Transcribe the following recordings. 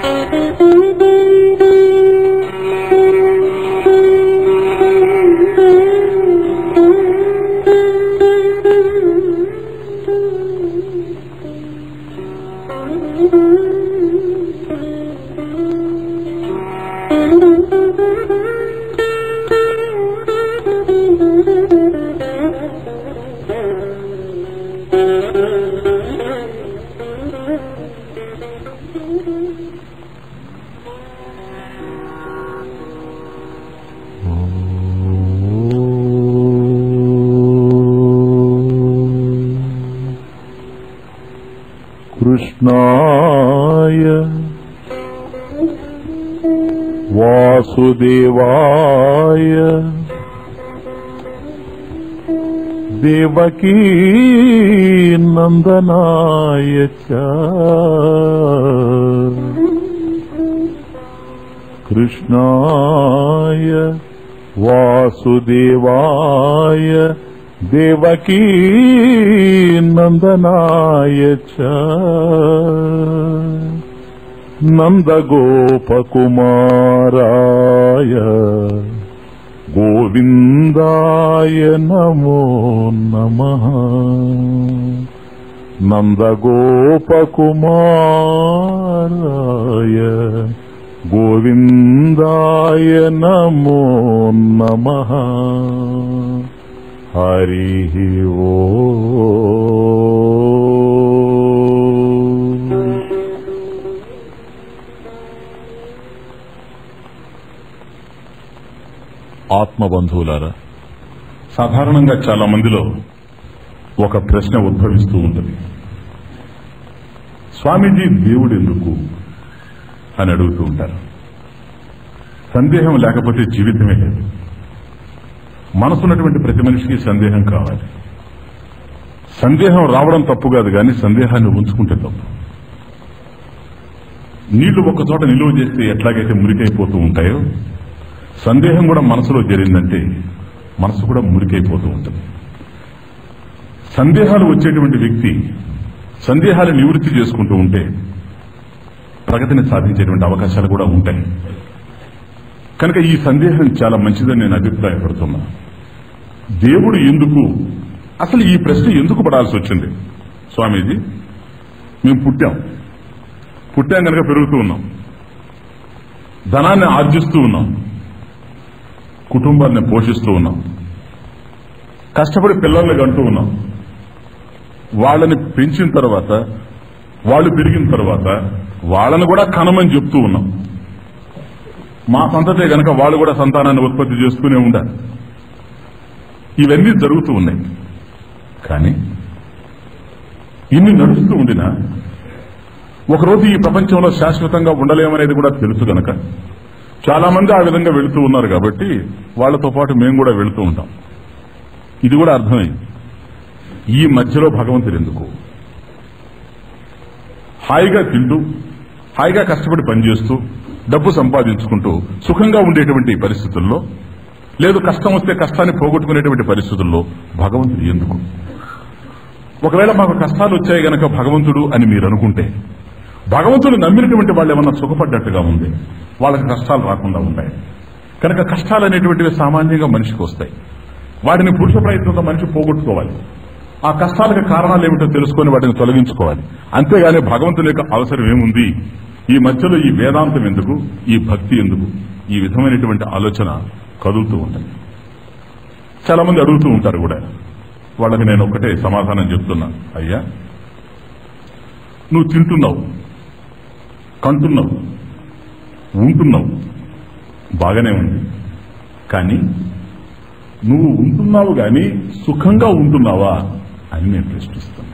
कृष्णाय वासुदेवाय देवकी नन्दनाय च कृष्णाय वासुदेवाय देवकी नन्दनाय च नन्दगोपकुमाराय गोविन्दाय नमो नमः नन्दगोपकुमाराय गोविन्दाय नमो नमः हरिः ओ ఆత్మబంధువులారా సాధారణంగా చాలా మందిలో ఒక ప్రశ్న ఉద్భవిస్తూ ఉంటుంది స్వామీజీ దేవుడు ఎందుకు అని అడుగుతూ ఉంటారు సందేహం లేకపోతే జీవితమే లేదు మనసున్నటువంటి ప్రతి మనిషికి సందేహం కావాలి సందేహం రావడం తప్పు కాదు కానీ సందేహాన్ని ఉంచుకుంటే తప్పు నీళ్లు ఒక చోట నిలువ చేస్తే ఎట్లాగైతే మురికైపోతూ ఉంటాయో సందేహం కూడా మనసులో జరిగిందంటే మనసు కూడా మురికైపోతూ ఉంటుంది సందేహాలు వచ్చేటువంటి వ్యక్తి సందేహాలు నివృత్తి చేసుకుంటూ ఉంటే ప్రగతిని సాధించేటువంటి అవకాశాలు కూడా ఉంటాయి కనుక ఈ సందేహం చాలా మంచిదని నేను అభిప్రాయపడుతున్నా దేవుడు ఎందుకు అసలు ఈ ప్రశ్న ఎందుకు పడాల్సి వచ్చింది స్వామీజీ మేము పుట్టాం పుట్టాం కనుక పెరుగుతూ ఉన్నాం ధనాన్ని ఆర్జిస్తూ ఉన్నాం కుటుంబాన్ని పోషిస్తూ ఉన్నాం కష్టపడి పిల్లల్ని కంటూ ఉన్నాం వాళ్ళని పెంచిన తర్వాత వాళ్ళు పెరిగిన తర్వాత వాళ్ళని కూడా కనమని చెప్తూ ఉన్నాం మా సంతతే గనక వాళ్ళు కూడా సంతానాన్ని ఉత్పత్తి చేస్తూనే ఉండాలి ఇవన్నీ జరుగుతూ ఉన్నాయి కానీ ఇన్ని నడుస్తూ ఉండినా ఒకరోజు ఈ ప్రపంచంలో శాశ్వతంగా ఉండలేమనేది కూడా తెలుసు గనక చాలా మంది ఆ విధంగా వెళుతూ ఉన్నారు కాబట్టి వాళ్ళతో పాటు మేము కూడా వెళుతూ ఉంటాం ఇది కూడా అర్థమైంది ఈ మధ్యలో భగవంతుడు ఎందుకు హాయిగా తింటూ హాయిగా కష్టపడి పనిచేస్తూ డబ్బు సంపాదించుకుంటూ సుఖంగా ఉండేటువంటి పరిస్థితుల్లో లేదు కష్టం వస్తే కష్టాన్ని పోగొట్టుకునేటువంటి పరిస్థితుల్లో భగవంతుడు ఎందుకు ఒకవేళ మాకు కష్టాలు వచ్చాయి గనక భగవంతుడు అని మీరు అనుకుంటే భగవంతుడు నమ్మినటువంటి వాళ్ళు ఏమన్నా సుఖపడ్డట్టుగా ఉంది వాళ్ళకి కష్టాలు రాకుండా ఉంటాయి కనుక కష్టాలు అనేటువంటివి సామాన్యంగా మనిషికి వస్తాయి వాటిని పురుష ప్రయత్నంతో మనిషి పోగొట్టుకోవాలి ఆ కష్టాలకు కారణాలు ఏమిటో తెలుసుకొని వాటిని తొలగించుకోవాలి అంతేగాని భగవంతుని యొక్క అవసరం ఏముంది ఈ మధ్యలో ఈ వేదాంతం ఎందుకు ఈ భక్తి ఎందుకు ఈ విధమైనటువంటి ఆలోచన కదులుతూ ఉంటుంది చాలా మంది అడుగుతూ ఉంటారు కూడా వాళ్ళకి నేను ఒకటే సమాధానం చెప్తున్నా అయ్యా నువ్వు తింటున్నావు కంటున్నావు ఉంటున్నావు బాగానే ఉంది కానీ నువ్వు ఉంటున్నావు గాని సుఖంగా ఉంటున్నావా అని నేను ప్రశ్నిస్తున్నా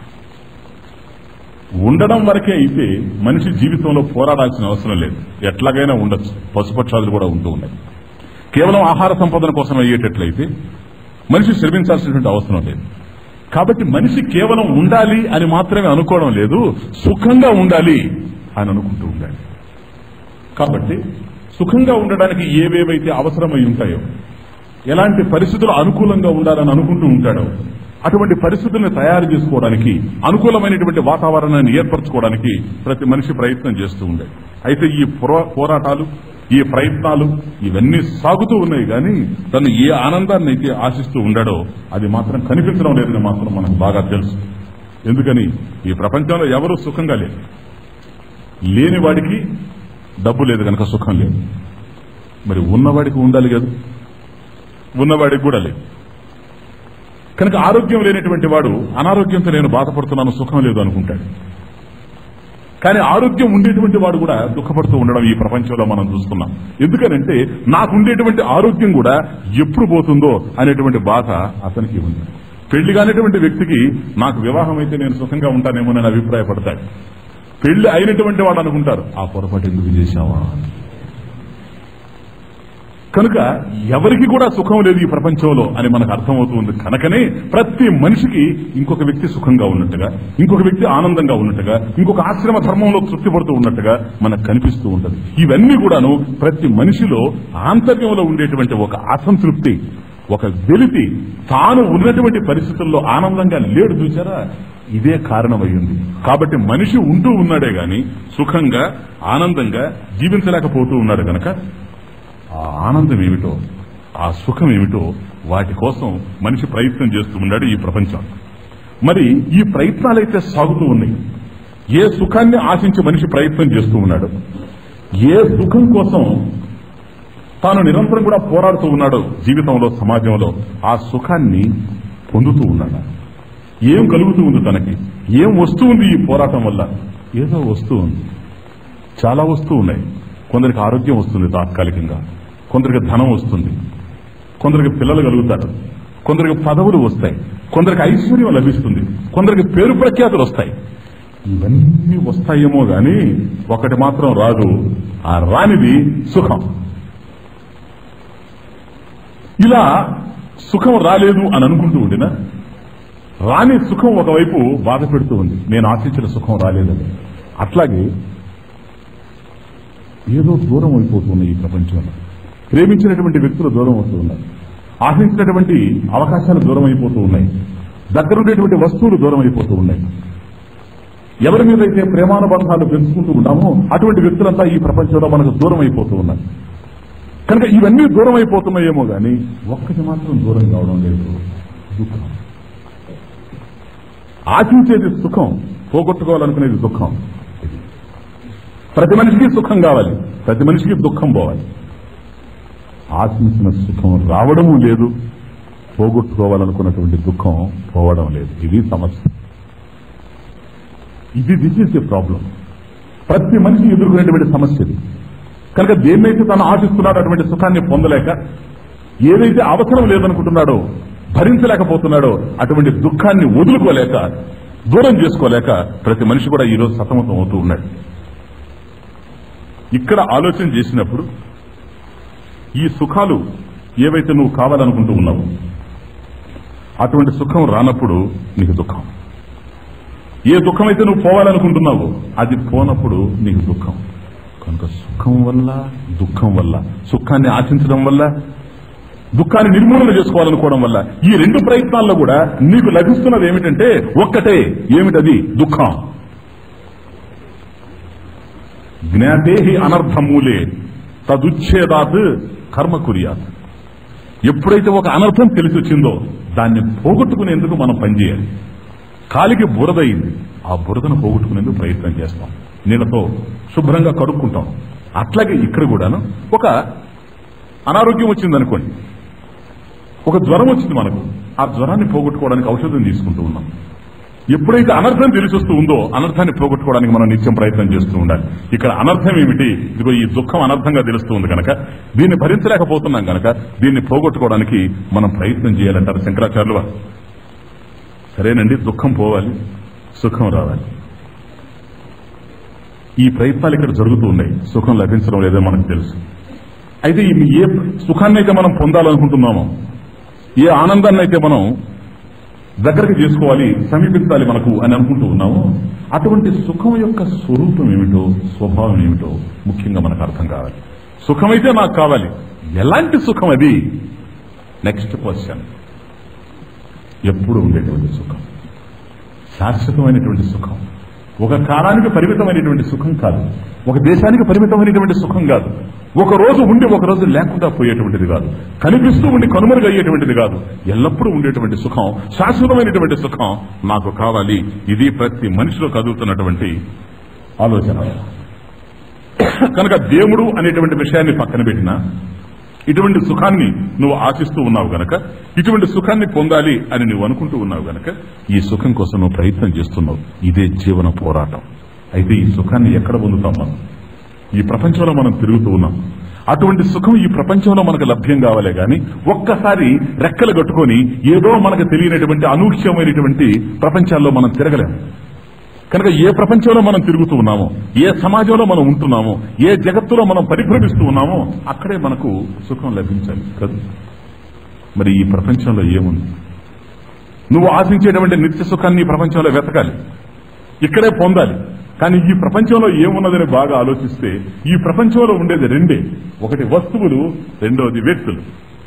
ఉండడం వరకే అయితే మనిషి జీవితంలో పోరాడాల్సిన అవసరం లేదు ఎట్లాగైనా ఉండొచ్చు పశుపక్షాదులు కూడా ఉంటూ ఉన్నాయి కేవలం ఆహార సంపాదన కోసం అయ్యేటట్లయితే మనిషి శ్రమించాల్సినటువంటి అవసరం లేదు కాబట్టి మనిషి కేవలం ఉండాలి అని మాత్రమే అనుకోవడం లేదు సుఖంగా ఉండాలి అని అనుకుంటూ ఉండాలి కాబట్టి సుఖంగా ఉండడానికి ఏవేవైతే అవసరమై ఉంటాయో ఎలాంటి పరిస్థితులు అనుకూలంగా ఉండాలని అనుకుంటూ ఉంటాడో అటువంటి పరిస్థితుల్ని తయారు చేసుకోవడానికి అనుకూలమైనటువంటి వాతావరణాన్ని ఏర్పరచుకోవడానికి ప్రతి మనిషి ప్రయత్నం చేస్తూ ఉండే అయితే ఈ పుర- పోరాటాలు ఈ ప్రయత్నాలు ఇవన్నీ సాగుతూ ఉన్నాయి కానీ తను ఏ ఆనందాన్ని అయితే ఆశిస్తూ ఉండాడో అది మాత్రం కనిపించడం లేదని మాత్రం మనకు బాగా తెలుసు ఎందుకని ఈ ప్రపంచంలో ఎవరూ సుఖంగా లేరు లేని వాడికి డబ్బు లేదు కనుక సుఖం లేదు మరి ఉన్నవాడికి ఉండాలి కదా ఉన్నవాడికి కూడా లేదు కనుక ఆరోగ్యం లేనటువంటి వాడు అనారోగ్యంతో నేను బాధపడుతున్నాను సుఖం లేదు అనుకుంటాడు కానీ ఆరోగ్యం ఉండేటువంటి వాడు కూడా దుఃఖపడుతూ ఉండడం ఈ ప్రపంచంలో మనం చూస్తున్నాం ఎందుకనంటే నాకు ఉండేటువంటి ఆరోగ్యం కూడా ఎప్పుడు పోతుందో అనేటువంటి బాధ అతనికి ఉంది పెళ్లి కానిటువంటి వ్యక్తికి నాకు వివాహం అయితే నేను సుఖంగా ఉంటానేమోనని అభిప్రాయపడతాడు పెళ్లి అయినటువంటి వాడు అనుకుంటారు ఆ పొరపాటు ఎందుకు చేశావా అని. కనుక ఎవరికి కూడా సుఖం లేదు ఈ ప్రపంచంలో అని మనకు అర్థమవుతుంది కనుకనే ప్రతి మనిషికి ఇంకొక వ్యక్తి సుఖంగా ఉన్నట్టుగా ఇంకొక వ్యక్తి ఆనందంగా ఉన్నట్టుగా ఇంకొక ఆశ్రమ ధర్మంలో తృప్తి పడుతూ ఉన్నట్టుగా మనకు కనిపిస్తూ ఉంటది ఇవన్నీ కూడాను ప్రతి మనిషిలో ఆంతర్యంలో ఉండేటువంటి ఒక అసంతృప్తి ఒక వెలితి తాను ఉన్నటువంటి పరిస్థితుల్లో ఆనందంగా లేడు చూసారా ఇదే కారణమయ్యింది కాబట్టి మనిషి ఉంటూ ఉన్నాడే గాని సుఖంగా ఆనందంగా జీవించలేకపోతూ ఉన్నాడు గనక ఆ ఆనందం ఏమిటో ఆ సుఖం ఏమిటో వాటి కోసం మనిషి ప్రయత్నం చేస్తూ ఉన్నాడు ఈ ప్రపంచం మరి ఈ ప్రయత్నాలైతే సాగుతూ ఉన్నాయి ఏ సుఖాన్ని ఆశించి మనిషి ప్రయత్నం చేస్తూ ఉన్నాడు ఏ సుఖం కోసం తాను నిరంతరం కూడా పోరాడుతూ ఉన్నాడు జీవితంలో సమాజంలో ఆ సుఖాన్ని పొందుతూ ఉన్నాడు ఏం కలుగుతూ ఉంది తనకి ఏం వస్తూ ఉంది ఈ పోరాటం వల్ల ఏదో వస్తూ ఉంది చాలా వస్తూ ఉన్నాయి కొందరికి ఆరోగ్యం వస్తుంది తాత్కాలికంగా కొందరికి ధనం వస్తుంది కొందరికి పిల్లలు కలుగుతారు కొందరికి పదవులు వస్తాయి కొందరికి ఐశ్వర్యం లభిస్తుంది కొందరికి పేరు ప్రఖ్యాతులు వస్తాయి ఇవన్నీ వస్తాయేమో గాని ఒకటి మాత్రం రాదు ఆ రానిది సుఖం ఇలా సుఖం రాలేదు అని అనుకుంటూ ఉండినా రాని సుఖం ఒకవైపు బాధ పెడుతూ ఉంది నేను ఆశించిన సుఖం రాలేదని అట్లాగే ఏదో దూరం అయిపోతుంది ఈ ప్రపంచంలో ప్రేమించినటువంటి వ్యక్తులు దూరం అవుతూ ఉన్నారు ఆశించినటువంటి అవకాశాలు దూరం అయిపోతూ ఉన్నాయి దగ్గరుండేటువంటి వస్తువులు దూరం అయిపోతూ ఉన్నాయి ఎవరి మీద అయితే ప్రేమానుబంధాలు పెంచుకుంటూ ఉంటామో అటువంటి వ్యక్తులంతా ఈ ప్రపంచంలో మనకు దూరం అయిపోతూ ఉన్నారు కనుక ఇవన్నీ దూరం అయిపోతున్నాయేమో గాని ఒక్కటి మాత్రం దూరం కావడం లేదు దుఃఖం ఆశించేది సుఖం పోగొట్టుకోవాలనుకునేది దుఃఖం ప్రతి మనిషికి సుఖం కావాలి ప్రతి మనిషికి దుఃఖం పోవాలి ఆశించిన సుఖం రావడము లేదు పోగొట్టుకోవాలనుకున్నటువంటి దుఃఖం పోవడం లేదు ఇది సమస్య ఇది దిస్ ఇస్ ది ప్రాబ్లం ప్రతి మనిషి ఎదుర్కొనేటువంటి సమస్య ఇది కనుక దేన్నైతే తను ఆశిస్తున్నాడో అటువంటి సుఖాన్ని పొందలేక ఏదైతే అవసరం లేదనుకుంటున్నాడో భరించలేకపోతున్నాడో అటువంటి దుఃఖాన్ని వదులుకోలేక దూరం చేసుకోలేక ప్రతి మనిషి కూడా ఈరోజు సతమతం అవుతూ ఉన్నాడు ఇక్కడ ఆలోచన చేసినప్పుడు ఈ సుఖాలు ఏవైతే నువ్వు కావాలనుకుంటూ ఉన్నావో అటువంటి సుఖం రానప్పుడు నీకు దుఃఖం ఏ దుఃఖం అయితే నువ్వు పోవాలనుకుంటున్నావో అది పోనప్పుడు నీకు దుఃఖం కనుక సుఖం వల్ల దుఃఖం వల్ల సుఖాన్ని ఆశించడం వల్ల దుఃఖాన్ని నిర్మూలన చేసుకోవాలనుకోవడం వల్ల ఈ రెండు ప్రయత్నాల్లో కూడా నీకు లభిస్తున్నది ఏమిటంటే ఒక్కటే ఏమిటది దుఃఖం జ్ఞాతేహి అనర్థమూలే తదుచ్ఛేదాత్ కర్మ కురియాత్ ఎప్పుడైతే ఒక అనర్థం తెలిసి వచ్చిందో దాన్ని పోగొట్టుకునేందుకు మనం పనిచేయాలి కాలికి బురదయింది ఆ బురదను పోగొట్టుకునేందుకు ప్రయత్నం చేస్తాం నీళ్ళతో శుభ్రంగా కడుక్కుంటాం అట్లాగే ఇక్కడ కూడాను ఒక అనారోగ్యం వచ్చింది అనుకోండి ఒక జ్వరం వచ్చింది మనకు ఆ జ్వరాన్ని పోగొట్టుకోవడానికి ఔషధం తీసుకుంటూ ఉన్నాం ఎప్పుడైతే అనర్థం తెలిసి వస్తూ ఉందో అనర్థాన్ని పోగొట్టుకోవడానికి మనం నిత్యం ప్రయత్నం చేస్తూ ఉండాలి ఇక్కడ అనర్థం ఏమిటి ఇదిగో ఈ దుఃఖం అనర్థంగా తెలుస్తూ ఉంది కనుక దీన్ని భరించలేకపోతున్నాం కనుక దీన్ని పోగొట్టుకోవడానికి మనం ప్రయత్నం చేయాలంటారు శంకరాచార్యులు వారు సరేనండి దుఃఖం పోవాలి సుఖం రావాలి ఈ ప్రయత్నాలు ఇక్కడ జరుగుతూ ఉన్నాయి సుఖం లభించడం లేదో మనకు తెలుసు అయితే ఈ ఏ సుఖాన్ని అయితే మనం పొందాలనుకుంటున్నామో ఏ ఆనందాన్ని అయితే మనం దగ్గరికి చేసుకోవాలి సమీపించాలి మనకు అని అనుకుంటూ ఉన్నామో అటువంటి సుఖం యొక్క స్వరూపం ఏమిటో స్వభావం ఏమిటో ముఖ్యంగా మనకు అర్థం కావాలి సుఖమైతే నాకు కావాలి ఎలాంటి సుఖం అది నెక్స్ట్ క్వశ్చన్ ఎప్పుడు ఉండేటువంటి సుఖం శాశ్వతమైనటువంటి సుఖం ఒక కాలానికి పరిమితమైనటువంటి సుఖం కాదు ఒక దేశానికి పరిమితమైనటువంటి సుఖం కాదు ఒక రోజు ఉండి ఒక రోజు లేకుండా పోయేటువంటిది కాదు కనిపిస్తూ ఉండి కనుమరుగయ్యేటువంటిది కాదు ఎల్లప్పుడూ ఉండేటువంటి సుఖం శాశ్వతమైనటువంటి సుఖం నాకు కావాలి ఇది ప్రతి మనిషిలో కదులుతున్నటువంటి ఆలోచన కనుక దేవుడు అనేటువంటి విషయాన్ని పక్కన పెట్టినా ఇటువంటి సుఖాన్ని నువ్వు ఆశిస్తూ ఉన్నావు గనక ఇటువంటి సుఖాన్ని పొందాలి అని నువ్వు అనుకుంటూ ఉన్నావు గనక ఈ సుఖం కోసం నువ్వు ప్రయత్నం చేస్తున్నావు ఇదే జీవన పోరాటం అయితే ఈ సుఖాన్ని ఎక్కడ పొందుతాం మనం ఈ ప్రపంచంలో మనం తిరుగుతూ ఉన్నాం అటువంటి సుఖం ఈ ప్రపంచంలో మనకు లభ్యం కావాలే గాని ఒక్కసారి రెక్కలు కట్టుకొని ఏదో మనకు తెలియనటువంటి అనూహ్యమైనటువంటి ప్రపంచాల్లో మనం తిరగలేము కనుక ఏ ప్రపంచంలో మనం తిరుగుతూ ఉన్నామో ఏ సమాజంలో మనం ఉంటున్నామో ఏ జగత్తులో మనం పరిభ్రమిస్తూ ఉన్నామో అక్కడే మనకు సుఖం లభించాలి కదా మరి ఈ ప్రపంచంలో ఏముంది నువ్వు ఆశించేటువంటి నిత్య సుఖాన్ని ఈ ప్రపంచంలో వెతకాలి ఇక్కడే పొందాలి కానీ ఈ ప్రపంచంలో ఏమున్నదని బాగా ఆలోచిస్తే ఈ ప్రపంచంలో ఉండేది రెండే ఒకటి వస్తువులు రెండవది వ్యక్తులు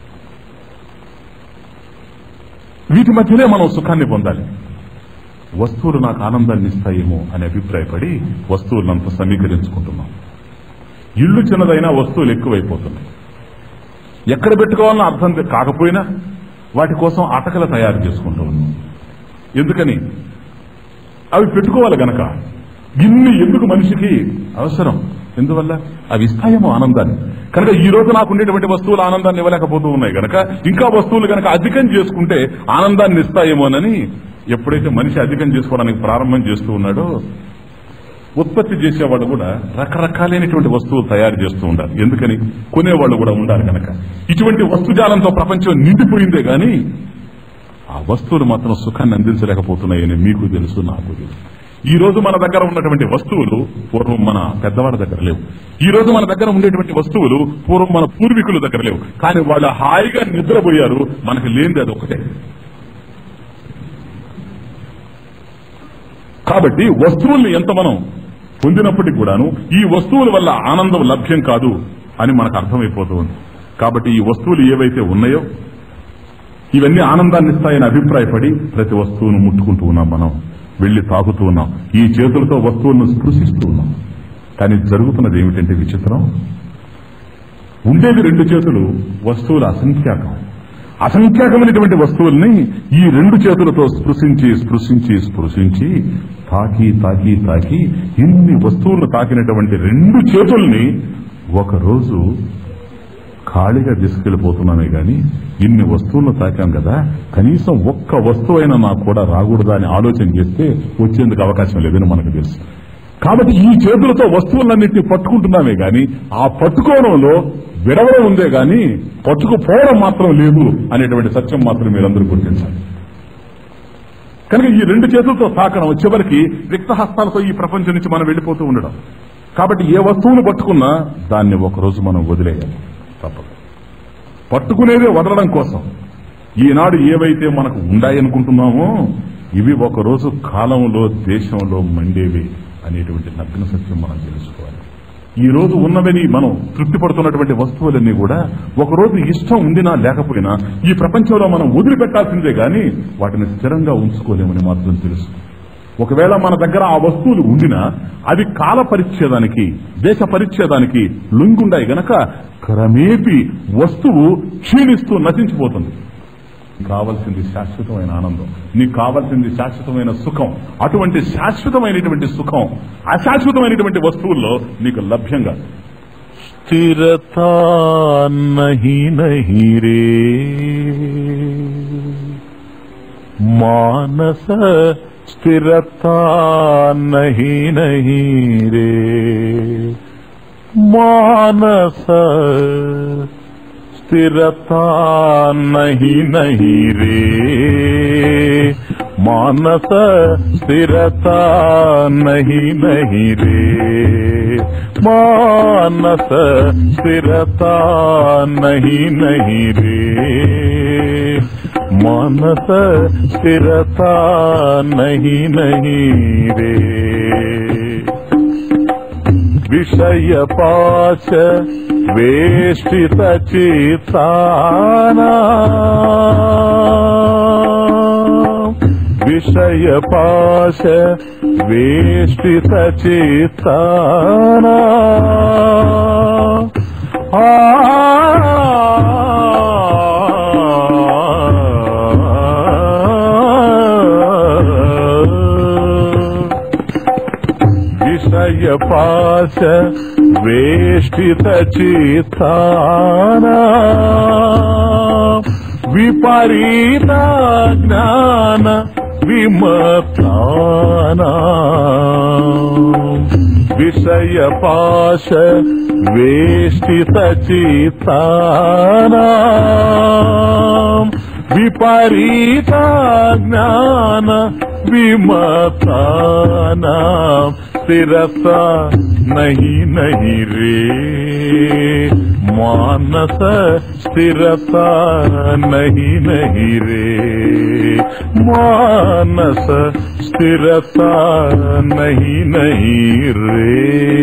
వీటి మధ్యనే మనం సుఖాన్ని పొందాలి వస్తువులు నాకు ఆనందాన్ని ఇస్తాయేమో అని అభిప్రాయపడి వస్తువులంతా సమీకరించుకుంటున్నాం ఇల్లు చిన్నదైనా వస్తువులు ఎక్కువైపోతున్నాయి ఎక్కడ పెట్టుకోవాలన్న అర్థం కాకపోయినా వాటి కోసం అటకలు తయారు చేసుకుంటూ ఉన్నాం ఎందుకని అవి పెట్టుకోవాలి గనక ఇన్ని ఎందుకు మనిషికి అవసరం ఎందువల్ల అవి ఇస్తాయేమో ఆనందాన్ని కనుక ఈ రోజు నాకు ఉండేటువంటి వస్తువులు ఆనందాన్ని ఇవ్వలేకపోతూ ఉన్నాయి గనక ఇంకా వస్తువులు గనక అధికం చేసుకుంటే ఆనందాన్ని ఇస్తాయేమోనని ఎప్పుడైతే మనిషి అధికం చేసుకోవడానికి ప్రారంభం చేస్తూ ఉన్నాడో ఉత్పత్తి చేసేవాళ్ళు కూడా రకరకాలైనటువంటి వస్తువులు తయారు చేస్తూ ఉండాలి ఎందుకని కొనేవాళ్ళు కూడా ఉండాలి కనుక ఇటువంటి వస్తుజాలంతో ప్రపంచం నిండిపోయిందే గాని ఆ వస్తువులు మాత్రం సుఖాన్ని అందించలేకపోతున్నాయని మీకు తెలుసు నాకు తెలుసు ఈ రోజు మన దగ్గర ఉన్నటువంటి వస్తువులు పూర్వం మన పెద్దవాళ్ళ దగ్గర లేవు ఈ రోజు మన దగ్గర ఉండేటువంటి వస్తువులు పూర్వం మన పూర్వీకుల దగ్గర లేవు కానీ వాళ్ళు హాయిగా నిద్రపోయారు మనకు లేనిది అది ఒకటే కాబట్టి వస్తువుల్ని ఎంత మనం పొందినప్పటికీ కూడాను ఈ వస్తువుల వల్ల ఆనందం లభ్యం కాదు అని మనకు అర్థమైపోతూ ఉంది కాబట్టి ఈ వస్తువులు ఏవైతే ఉన్నాయో ఇవన్నీ ఆనందాన్ని ఇస్తాయని అభిప్రాయపడి ప్రతి వస్తువును ముట్టుకుంటూ ఉన్నాం మనం వెళ్లి తాకుతూ ఉన్నాం ఈ చేతులతో వస్తువులను స్పృశిస్తూ ఉన్నాం కానీ జరుగుతున్నది ఏమిటంటే విచిత్రం ఉండేది రెండు చేతులు వస్తువులు అసంఖ్యాకం అసంఖ్యాకమైనటువంటి వస్తువుల్ని ఈ రెండు చేతులతో స్పృశించి స్పృశించి స్పృశించి తాకి తాకి తాకి ఇన్ని వస్తువులను తాకినటువంటి రెండు చేతుల్ని ఒకరోజు ఖాళీగా తీసుకెళ్లిపోతున్నామే గాని ఇన్ని వస్తువులను తాకాం కదా కనీసం ఒక్క వస్తువు అయినా నాకు కూడా రాకూడదా అని ఆలోచన చేస్తే వచ్చేందుకు అవకాశం లేదని మనకు తెలుసు కాబట్టి ఈ చేతులతో వస్తువులన్నింటినీ పట్టుకుంటున్నామే గాని ఆ పట్టుకోవడంలో విడవడం ఉందే గాని పట్టుకుపోవడం మాత్రం లేదు అనేటువంటి సత్యం మాత్రం మీరందరూ గుర్తించాలి కనుక ఈ రెండు చేతులతో తాకడం చివరికి రిక్తహస్తాలతో ఈ ప్రపంచం నుంచి మనం వెళ్ళిపోతూ ఉండడం కాబట్టి ఏ వస్తువును పట్టుకున్నా దాన్ని ఒకరోజు మనం వదిలేయాలి తప్పదు పట్టుకునేదే వదలడం కోసం ఈనాడు ఏవైతే మనకు ఉండాయనుకుంటున్నామో ఇవి ఒకరోజు కాలంలో దేశంలో మండేవి అనేటువంటి నగ్న సత్యం మనం తెలుసుకోవాలి ఈ రోజు ఉన్నవని మనం తృప్తి పడుతున్నటువంటి వస్తువులన్నీ కూడా ఒకరోజు ఇష్టం ఉండినా లేకపోయినా ఈ ప్రపంచంలో మనం వదిలిపెట్టాల్సిందే గాని వాటిని స్థిరంగా ఉంచుకోలేమని మాత్రం తెలుసు ఒకవేళ మన దగ్గర ఆ వస్తువులు ఉండినా అవి కాల పరిచ్ఛేదానికి దేశ పరిచ్ఛేదానికి లొంగుండాయి గనక క్రమేపీ వస్తువు క్షీణిస్తూ నశించిపోతుంది నీకు కావాల్సింది శాశ్వతమైన ఆనందం నీకు కావాల్సింది శాశ్వతమైన సుఖం అటువంటి శాశ్వతమైనటువంటి సుఖం అశాశ్వతమైనటువంటి వస్తువుల్లో నీకు లభ్యంగా स्थिरता नहीं नहीं रे मानस स्थिरता नहीं नहीं रे मानस स्थिरता नहीं नहीं रे मानस स्थिरता नहीं नहीं रे मानस स्थिरता नहीं नहीं रे मानस स्थिरता नहीं नहीं रे विषय पाश वेष्टित चिताना విషయ పాశ వేష్టిత చేతానా విషయ పాశ వేష్టిత చేతానా విపరీత జ్ఞాన విమతానా విషయ పాశ వేష్టిత చేతానా విపరీత జ్ఞాన విమతానా స్థిరత నహి నహి రే మానస స్థిరత నహి నహి రే మానస స్థిరత నహి నహి రే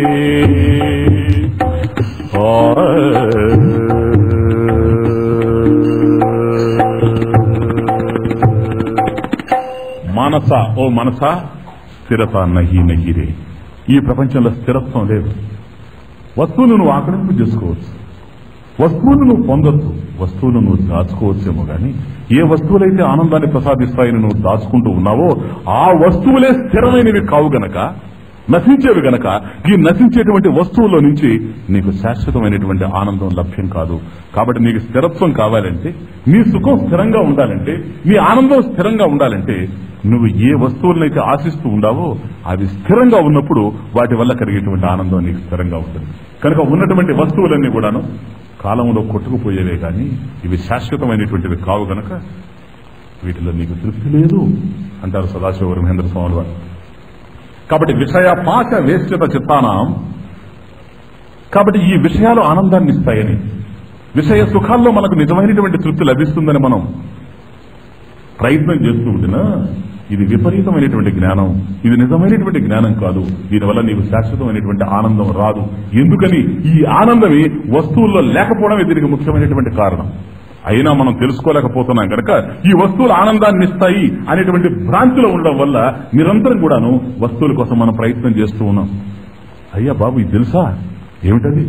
మానస ఓ మనస స్థిరత నహి నహి రే ఈ ప్రపంచంలో స్థిరత్వం లేదు వస్తువును నువ్వు ఆకలింపు చేసుకోవచ్చు వస్తువును నువ్వు పొందొచ్చు వస్తువును నువ్వు దాచుకోవచ్చేమో గాని ఏ వస్తువులైతే ఆనందాన్ని ప్రసాదిస్తాయని నువ్వు దాచుకుంటూ ఉన్నావో ఆ వస్తువులే స్థిరమైనవి కావు గనక నశించేవి గనక ఈ నశించేటువంటి వస్తువుల్లో నుంచి నీకు శాశ్వతమైనటువంటి ఆనందం లభ్యం కాదు కాబట్టి నీకు స్థిరత్వం కావాలంటే నీ సుఖం స్థిరంగా ఉండాలంటే నీ ఆనందం స్థిరంగా ఉండాలంటే నువ్వు ఏ వస్తువులనైతే ఆశిస్తూ ఉండావో అవి స్థిరంగా ఉన్నప్పుడు వాటి వల్ల కలిగేటువంటి ఆనందం నీకు స్థిరంగా ఉంటుంది కనుక ఉన్నటువంటి వస్తువులన్నీ కూడాను కాలంలో కొట్టుకుపోయేవే కానీ ఇవి శాశ్వతమైనటువంటివి కావు గనక వీటిలో నీకు తృప్తి లేదు అంటారు సదాశివ మహేంద్ర స్వామి వారు కాబట్టి విషయ పాచ వేశ్యత చిత్తానం కాబట్టి ఈ విషయాలు ఆనందాన్ని ఇస్తాయని విషయ సుఖాల్లో మనకు నిజమైనటువంటి తృప్తి లభిస్తుందని మనం ప్రయత్నం చేస్తూ ఉండినా ఇది విపరీతమైనటువంటి జ్ఞానం ఇది నిజమైనటువంటి జ్ఞానం కాదు దీనివల్ల నీకు శాశ్వతమైనటువంటి ఆనందం రాదు ఎందుకని ఈ ఆనందమే వస్తువుల్లో లేకపోవడమే దీనికి ముఖ్యమైనటువంటి కారణం అయినా మనం తెలుసుకోలేకపోతున్నాం కనుక ఈ వస్తువులు ఆనందాన్ని ఇస్తాయి అనేటువంటి భ్రాంతిలో ఉండడం వల్ల నిరంతరం కూడాను వస్తువుల కోసం మనం ప్రయత్నం చేస్తూ ఉన్నాం అయ్యా బాబు ఇది తెలుసా ఏమిటది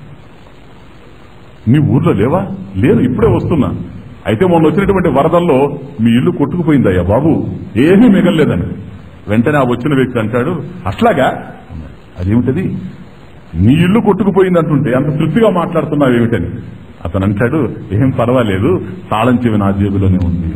నీ ఊర్లో లేవా లేదు ఇప్పుడే వస్తున్నా అయితే మొన్న వచ్చినటువంటి వరదల్లో మీ ఇల్లు కొట్టుకుపోయిందయ్యా బాబు ఏమీ మిగలలేదని వెంటనే ఆ వచ్చిన వ్యక్తి అంటాడు అట్లాగా అదేమిటది నీ ఇల్లు కొట్టుకుపోయింది అంటుంటే అంత తృప్తిగా మాట్లాడుతున్నావు ఏమిటని అతను అంటాడు ఏం పర్వాలేదు తాళం చెవి నా జేబులోనే ఉంది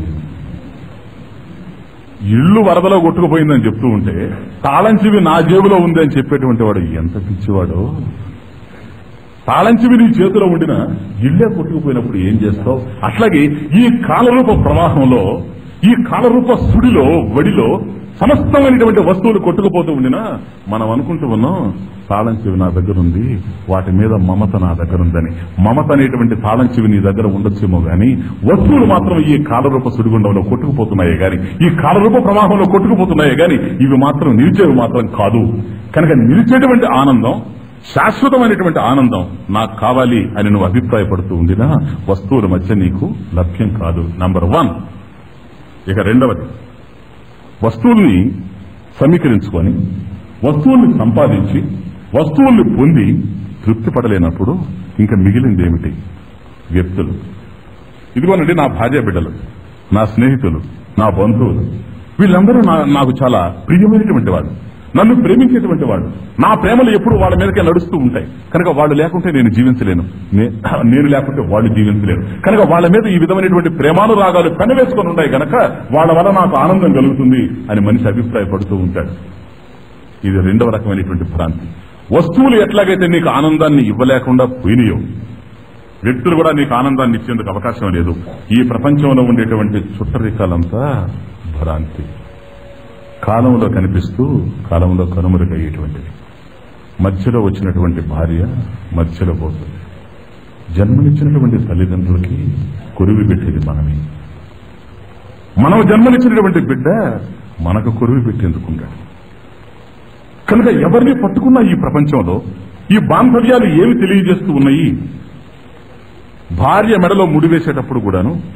ఇల్లు వరదలో కొట్టుకుపోయిందని చెప్తూ ఉంటే తాళం చెవి నా జేబులో ఉంది అని చెప్పేటువంటి వాడు ఎంత పిచ్చివాడో తాళం చెవి నీ చేతిలో ఉండిన ఇల్లే కొట్టుకుపోయినప్పుడు ఏం చేస్తావు అట్లాగే ఈ కాలరూప ప్రవాహంలో ఈ కాలరూప సుడిలో వడిలో సమస్తమైనటువంటి వస్తువులు కొట్టుకుపోతూ ఉండినా మనం అనుకుంటూ ఉన్నాం తాళం చెవి నా దగ్గర ఉంది వాటి మీద మమత నా దగ్గర ఉందని మమత అనేటువంటి తాళం చెవి నీ దగ్గర ఉండొచ్చేమో గాని వస్తువులు మాత్రం ఈ కాలరూప సుడిగుండంలో కొట్టుకుపోతున్నాయే గాని ఈ కాలరూప ప్రవాహంలో కొట్టుకుపోతున్నాయే గాని ఇవి మాత్రం నిలిచేవి మాత్రం కాదు కనుక నిలిచేటువంటి ఆనందం శాశ్వతమైనటువంటి ఆనందం నాకు కావాలి అని నువ్వు అభిప్రాయపడుతూ ఉండినా వస్తువుల మధ్య నీకు లభ్యం కాదు నంబర్ వన్ ఇక రెండవది వస్తువుల్ని సమీకరించుకొని వస్తువుల్ని సంపాదించి వస్తువుల్ని పొంది తృప్తి పడలేనప్పుడు ఇంకా మిగిలింది ఏమిటి వ్యక్తులు ఇదిగోనండి నా భార్య బిడ్డలు నా స్నేహితులు నా బంధువులు వీళ్ళందరూ నా- నాకు చాలా ప్రియమైనటువంటి వాళ్ళు నన్ను ప్రేమించేటువంటి వాళ్ళు నా ప్రేమలు ఎప్పుడు వాళ్ళ మీదకే నడుస్తూ ఉంటాయి కనుక వాళ్ళు లేకుంటే నేను జీవించలేను నే- నేను లేకుంటే వాళ్ళు జీవించలేరు కనుక వాళ్ళ మీద ఈ విధమైనటువంటి ప్రేమానురాగాలు పెనవేసుకొని ఉన్నాయి కనుక వాళ్ళ వల్ల నాకు ఆనందం కలుగుతుంది అని మనిషి అభిప్రాయపడుతూ ఉంటాడు ఇది రెండవ రకమైనటువంటి భ్రాంతి వస్తువులు ఎట్లాగైతే నీకు ఆనందాన్ని ఇవ్వలేకుండా పోయినాయో వ్యక్తులు కూడా నీకు ఆనందాన్ని ఇచ్చేందుకు అవకాశం లేదు ఈ ప్రపంచంలో ఉండేటువంటి చుట్టరికాలంతా భ్రాంతి కాలంలో కనిపిస్తూ కాలంలో కనుమరుగయ్యేటువంటిది మధ్యలో వచ్చినటువంటి భార్య మధ్యలో పోతుంది జన్మనిచ్చినటువంటి తల్లిదండ్రులకి కొరివి పెట్టేది మనమే మనం జన్మనిచ్చినటువంటి బిడ్డ మనకు కొరివి పెట్టేందుకుంటాడు కనుక ఎవరిని పట్టుకున్నా ఈ ప్రపంచంలో ఈ బాంధవ్యాలు ఏమి తెలియజేస్తూ ఉన్నాయి భార్య మెడలో ముడి వేసేటప్పుడు కూడాను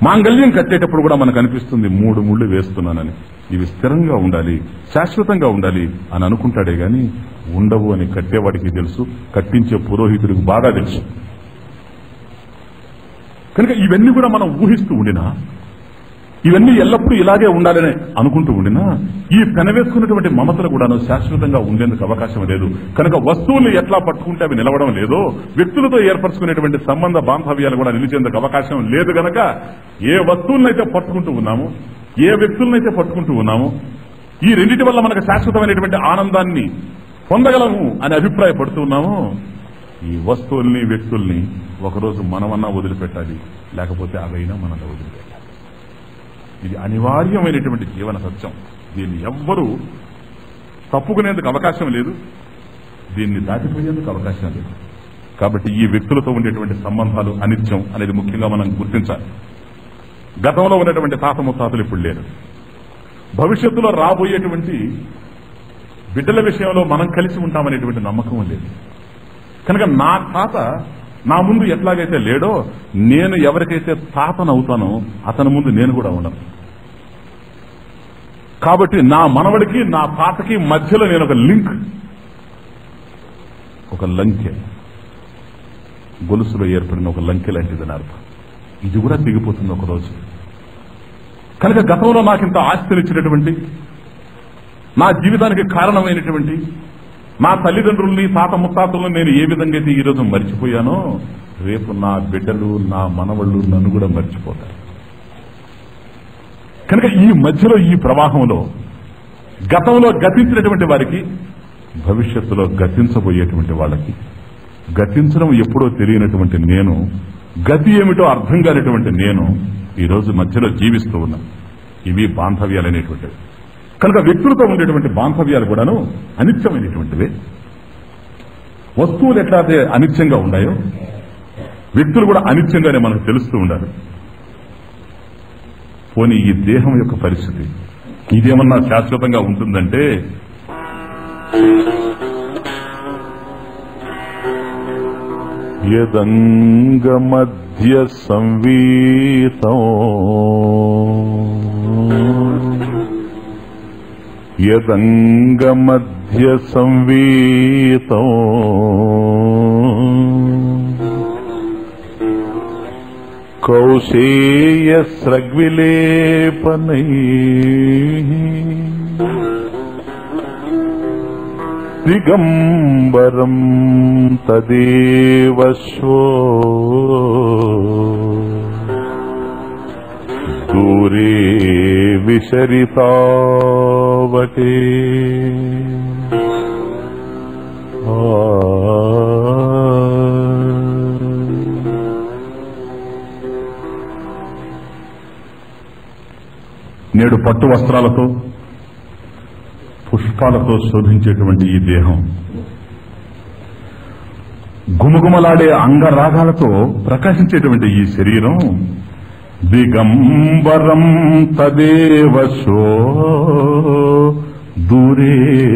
మాంగళ్యం కట్టేటప్పుడు కూడా మనకు అనిపిస్తుంది మూడు ముళ్ళు వేస్తున్నానని ఇవి స్థిరంగా ఉండాలి శాశ్వతంగా ఉండాలి అని అనుకుంటాడే గాని ఉండవు అని కట్టేవాడికి తెలుసు కట్టించే పురోహితుడికి బాగా తెలుసు కనుక ఇవన్నీ కూడా మనం ఊహిస్తూ ఉండినా ఇవన్నీ ఎల్లప్పుడూ ఇలాగే ఉండాలని అనుకుంటూ ఉండినా ఈ పెనవేసుకున్నటువంటి మమతలు కూడాను శాశ్వతంగా ఉండేందుకు అవకాశం లేదు కనుక వస్తువులు ఎట్లా పట్టుకుంటే అవి నిలవడం లేదో వ్యక్తులతో ఏర్పరచుకునేటువంటి సంబంధ బాంధవ్యాలు కూడా నిలిచేందుకు అవకాశం లేదు గనక ఏ వస్తువులనైతే పట్టుకుంటూ ఉన్నామో ఏ వ్యక్తులనైతే పట్టుకుంటూ ఉన్నామో ఈ రెండింటి వల్ల మనకు శాశ్వతమైనటువంటి ఆనందాన్ని పొందగలము అని అభిప్రాయపడుతూ ఉన్నాము ఈ వస్తువుల్ని వ్యక్తుల్ని ఒకరోజు మనమన్నా వదిలిపెట్టాలి లేకపోతే అవైనా మనల్ని వదిలిపెట్టాలి ఇది అనివార్యమైనటువంటి జీవన సత్యం దీన్ని ఎవ్వరూ తప్పుకునేందుకు అవకాశం లేదు దీన్ని దాటిపోయేందుకు అవకాశం లేదు కాబట్టి ఈ వ్యక్తులతో ఉండేటువంటి సంబంధాలు అనిత్యం అనేది ముఖ్యంగా మనం గుర్తించాలి గతంలో ఉన్నటువంటి తాత ముత్తాతలు ఇప్పుడు లేరు భవిష్యత్తులో రాబోయేటువంటి బిడ్డల విషయంలో మనం కలిసి ఉంటామనేటువంటి నమ్మకం లేదు కనుక నా తాత నా ముందు ఎట్లాగైతే లేడో నేను ఎవరికైతే తాతనవుతానో అతని ముందు నేను కూడా ఉండను కాబట్టి నా మనవడికి నా తాతకి మధ్యలో నేను ఒక లింక్ ఒక లంకె గొలుసులో ఏర్పడిన ఒక లంకె లాంటిదని అర్థం ఇది కూడా దిగిపోతుంది ఒకరోజు కనుక గతంలో నాకు ఇంత ఆస్తినిచ్చినటువంటి నా జీవితానికి కారణమైనటువంటి నా తల్లిదండ్రుల్ని తాత ముత్తాతలను నేను ఏ విధంగా అయితే ఈరోజు మర్చిపోయానో రేపు నా బిడ్డలు నా మనవళ్ళు నన్ను కూడా మర్చిపోతారు కనుక ఈ మధ్యలో ఈ ప్రవాహంలో గతంలో గతించినటువంటి వారికి భవిష్యత్తులో గతించబోయేటువంటి వాళ్ళకి గతించడం ఎప్పుడో తెలియనటువంటి నేను గతి ఏమిటో అర్థం కానిటువంటి నేను ఈ రోజు మధ్యలో జీవిస్తూ ఉన్నా ఇవి బాంధవ్యాలనేటువంటివి కనుక వ్యక్తులతో ఉండేటువంటి బాంధవ్యాలు కూడాను అనిత్యమైనటువంటివే వస్తువులు ఎట్లయితే అనిత్యంగా ఉన్నాయో వ్యక్తులు కూడా అనిత్యంగానే మనకు తెలుస్తూ ఉండాలి పోనీ ఈ దేహం యొక్క పరిస్థితి ఇదేమన్నా శాశ్వతంగా ఉంటుందంటే యదంగమధ్య సంవీతం యదంగమధ్య సంవీతం కౌశేయ స్రగ్విలేపనై దిగంబరం తదేవ శ్వో దూరే విశరితావటే ఆ నేడు పట్టు వస్త్రాలతో పుష్పాలతో శోభించేటువంటి ఈ దేహం గుమగుమలాడే అంగరాగాలతో ప్రకాశించేటువంటి ఈ శరీరం దిగంబరం తదేవశో దూరే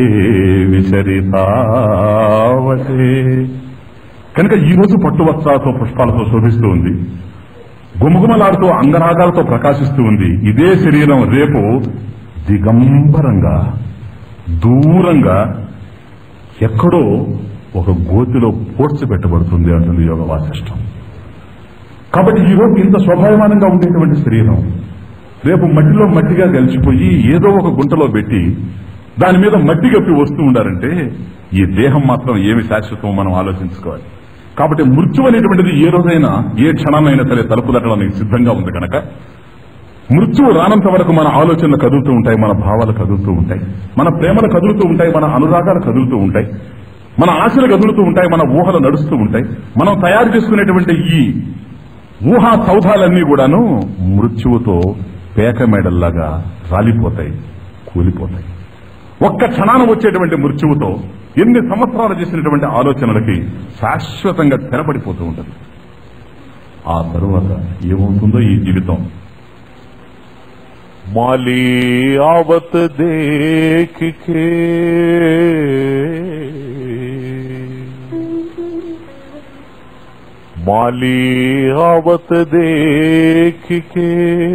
విచరితావతే కనుక ఈ రోజు పట్టు వస్త్రాలతో పుష్పాలతో శోభిస్తూ ఉంది గుమగుమలాడుతూ అంగరాగాలతో ప్రకాశిస్తూ ఉంది ఇదే శరీరం రేపు దిగంబరంగా దూరంగా ఎక్కడో ఒక గోతిలో పోడ్చిపెట్టబడుతుంది అంటుంది యోగ వాసిష్టం కాబట్టి ఈ రోజు ఇంత స్వభావమానంగా ఉండేటువంటి శరీరం రేపు మట్టిలో మట్టిగా కలిసిపోయి ఏదో ఒక గుంటలో పెట్టి దాని మీద మట్టి కప్పి వస్తూ ఉండాలంటే ఈ దేహం మాత్రం ఏమి శాశ్వతం మనం ఆలోచించుకోవాలి కాబట్టి మృత్యు అనేటువంటిది ఏ రోజైనా ఏ క్షణమైనా సరే తలుపు తట్టడానికి సిద్ధంగా ఉంది కనుక మృత్యువు రానంత వరకు మన ఆలోచనలు కదులుతూ ఉంటాయి మన భావాలు కదులుతూ ఉంటాయి మన ప్రేమలు కదులుతూ ఉంటాయి మన అనురాగాలు కదులుతూ ఉంటాయి మన ఆశలు కదులుతూ ఉంటాయి మన ఊహలు నడుస్తూ ఉంటాయి మనం తయారు చేసుకునేటువంటి ఈ ఊహా సౌధాలన్నీ కూడాను మృత్యువుతో పేక మేడల్లాగా రాలిపోతాయి కూలిపోతాయి ఒక్క క్షణాన వచ్చేటువంటి మృత్యువుతో ఎన్ని సంవత్సరాలు చేసినటువంటి ఆలోచనలకి శాశ్వతంగా తెరపడిపోతూ ఉంటుంది ఆ తరువాత ఏమవుతుందో ఈ జీవితం माली आवत देख के माली आवत देख के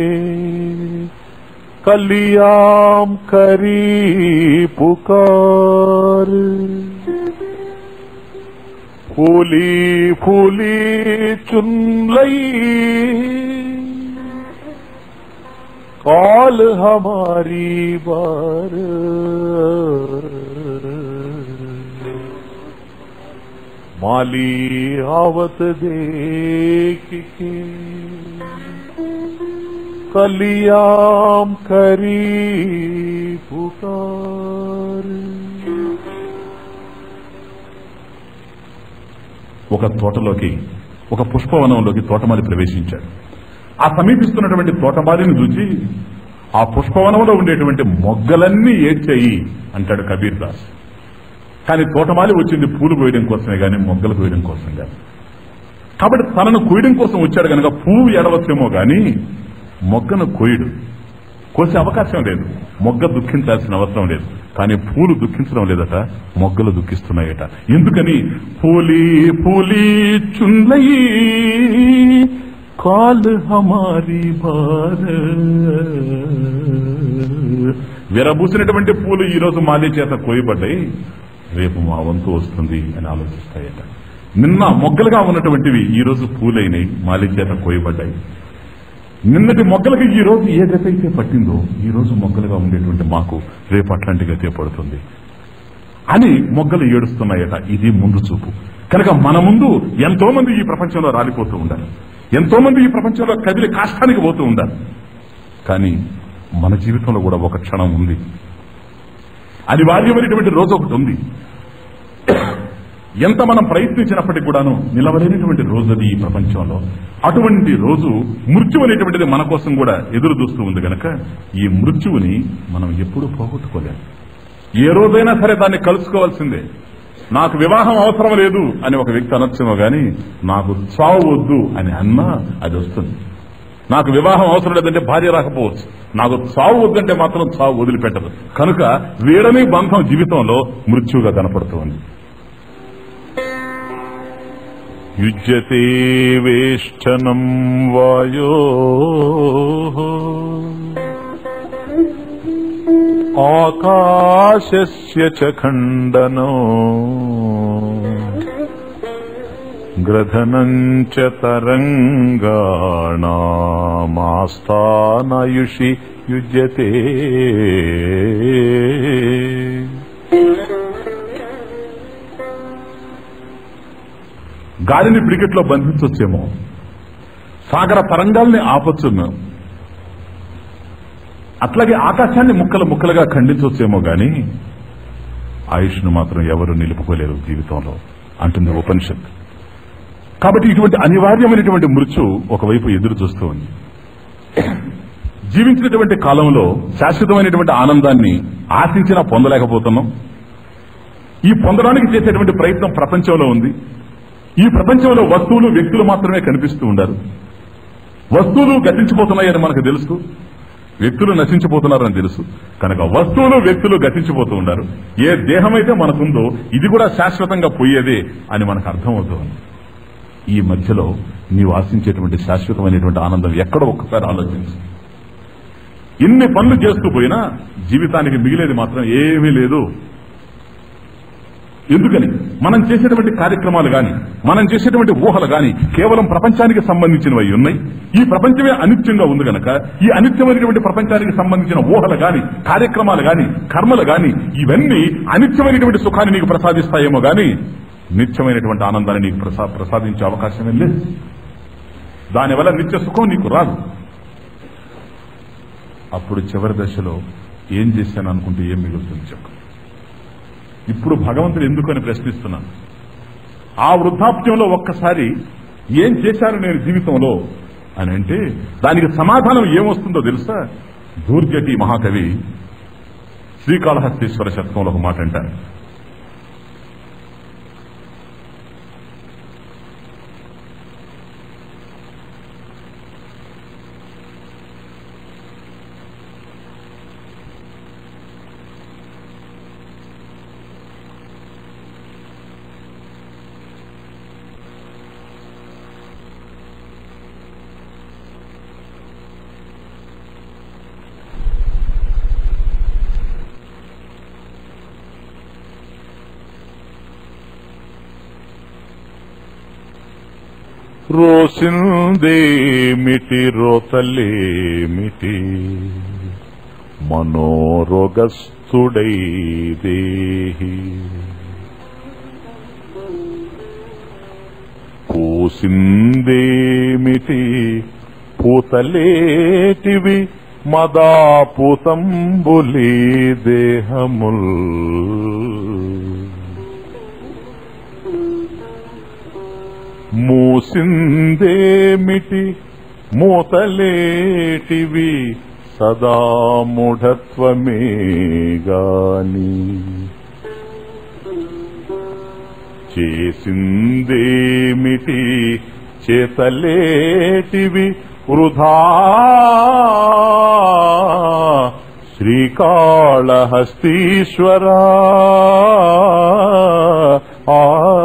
कलियाम करी पुकार फूली फूली चुन लई काल हमारी बार माली आवत देख के कलियाम करी पुकार ఒక తోటలోకి ఒక పుష్పవనంలోకి తోటమాలి ప్రవేశించాడు ఆ సమీపిస్తున్నటువంటి తోటమాలిని చూసి ఆ పుష్పవనంలో ఉండేటువంటి మొగ్గలన్నీ ఏడ్చాయి అంటాడు కబీర్ దాస్ కానీ తోటమాలి వచ్చింది పూలు కోయడం కోసమే గాని మొగ్గలు కోయడం కోసం కాదు కాబట్టి తనను కోయడం కోసం వచ్చాడు కనుక పువ్వు ఎడవచ్చేమో గాని మొగ్గను కోయడు కోసే అవకాశం లేదు మొగ్గ దుఃఖించాల్సిన అవసరం లేదు కానీ పూలు దుఃఖించడం లేదట మొగ్గలు దుఃఖిస్తున్నాయట ఎందుకని పూలి పూలి చుందయి కాల్ హమారి బార్ విరబూసినటువంటి పూలు ఈ రోజు మాలి చేత కోయబడ్డాయి రేపు మా వంతు వస్తుంది అని ఆలోచిస్తాయట నిన్న మొగ్గలుగా ఉన్నటువంటివి ఈ రోజు పూలైనవి మాలి చేత కోయబడ్డాయి నిన్నటి మొగ్గలకి ఈ రోజు ఏ గతి అయితే పట్టిందో ఈ రోజు మొగ్గలుగా ఉండేటువంటి మాకు రేపు అట్లాంటి గతే పడుతుంది అని మొగ్గలు ఏడుస్తున్నాయట ఇది ముందు చూపు కనుక మన ముందు ఎంతో మంది ఈ ప్రపంచంలో రాలిపోతూ ఉండాలి ఎంతో మంది ఈ ప్రపంచంలో కదిలి కాష్టానికి పోతూ ఉండాలి కానీ మన జీవితంలో కూడా ఒక క్షణం ఉంది అనివార్యమైనటువంటి రోజు ఒకటి ఉంది ఎంత మనం ప్రయత్నించినప్పటికీ కూడాను నిలవలేనటువంటి రోజు అది ఈ ప్రపంచంలో అటువంటి రోజు మృత్యు అనేటువంటిది మన కోసం కూడా ఎదురు చూస్తూ ఉంది గనక ఈ మృత్యువుని మనం ఎప్పుడూ పోగొట్టుకోలేము ఏ రోజైనా సరే దాన్ని కలుసుకోవాల్సిందే నాకు వివాహం అవసరం లేదు అని ఒక వ్యక్తి అనొచ్చేమో గాని నాకు చావు వద్దు అని అన్నా అది వస్తుంది నాకు వివాహం అవసరం లేదంటే భార్య రాకపోవచ్చు నాకు చావు వద్దంటే మాత్రం చావు వదిలిపెట్టదు కనుక వీడని బంధం జీవితంలో మృత్యువుగా కనపడుతోంది युज्यते वेष्टनम् वायोः आकाशस्य च खण्डनो ग्रथनम् च तरङ्गाणामास्तानयुषि युज्यते గాలిని బ్రికెట్లో బంధించొచ్చేమో సాగర తరంగాల్ని ఆపొచ్చును అట్లాగే ఆకాశాన్ని ముక్కలు ముక్కలుగా ఖండించొచ్చేమో గాని ఆయుష్ను మాత్రం ఎవరు నిలుపుకోలేరు జీవితంలో అంటుంది ఉపనిషత్ కాబట్టి ఇటువంటి అనివార్యమైనటువంటి మృత్యు ఒకవైపు ఎదురు చూస్తూ ఉంది జీవించినటువంటి కాలంలో శాశ్వతమైనటువంటి ఆనందాన్ని ఆశించినా పొందలేకపోతున్నాం ఈ పొందడానికి చేసేటువంటి ప్రయత్నం ప్రపంచంలో ఉంది ఈ ప్రపంచంలో వస్తువులు వ్యక్తులు మాత్రమే కనిపిస్తూ ఉండారు వస్తువులు గతించిపోతున్నాయని మనకు తెలుసు వ్యక్తులు నశించిపోతున్నారని తెలుసు కనుక వస్తువులు వ్యక్తులు గతించిపోతూ ఉన్నారు ఏ దేహమైతే మనకుందో ఇది కూడా శాశ్వతంగా పోయేదే అని మనకు అర్థమవుతోంది ఈ మధ్యలో నీవు ఆశించేటువంటి శాశ్వతమైనటువంటి ఆనందం ఎక్కడో ఒక్కసారి ఆలోచించు ఇన్ని పనులు చేస్తూ పోయినా జీవితానికి మిగిలేది మాత్రం ఏమీ లేదు ఎందుకని మనం చేసేటువంటి కార్యక్రమాలు గాని మనం చేసేటువంటి ఊహలు గాని కేవలం ప్రపంచానికి సంబంధించినవి ఉన్నాయి ఈ ప్రపంచమే అనిత్యంగా ఉంది గనక ఈ అనిత్యమైనటువంటి ప్రపంచానికి సంబంధించిన ఊహలు గాని కార్యక్రమాలు గాని కర్మలు గాని ఇవన్నీ అనిత్యమైనటువంటి సుఖాన్ని నీకు ప్రసాదిస్తాయేమో గాని నిత్యమైనటువంటి ఆనందాన్ని నీకు ప్రసా ప్రసాదించే అవకాశమే లేదు దానివల్ల నిత్య సుఖం నీకు రాదు అప్పుడు చివరి దశలో ఏం చేశాను అనుకుంటే ఏం మిగులుతుంది చెప్పు ఇప్పుడు భగవంతుడు ఎందుకని ప్రశ్నిస్తున్నాను ఆ వృద్ధాప్యంలో ఒక్కసారి ఏం చేశాను నేను జీవితంలో అని అంటే దానికి సమాధానం ఏమొస్తుందో తెలుసా దూర్జటి మహాకవి శ్రీకాళహస్తీశ్వర శతకంలో ఒక మాట అంటారు రోసిందేమిటి రోతలేమిటి మనోరోగస్థుడై దేహి పూసిందేమిటి పూతలేటివి మదాపూతంబులి దేహముల్ మూసిందేమిటి మూతలేటివి సదా మూఢత్వమే గాని చేసిందేమిటి చేతలేటివి వృధా శ్రీకాళహస్తీశ్వరా ఆ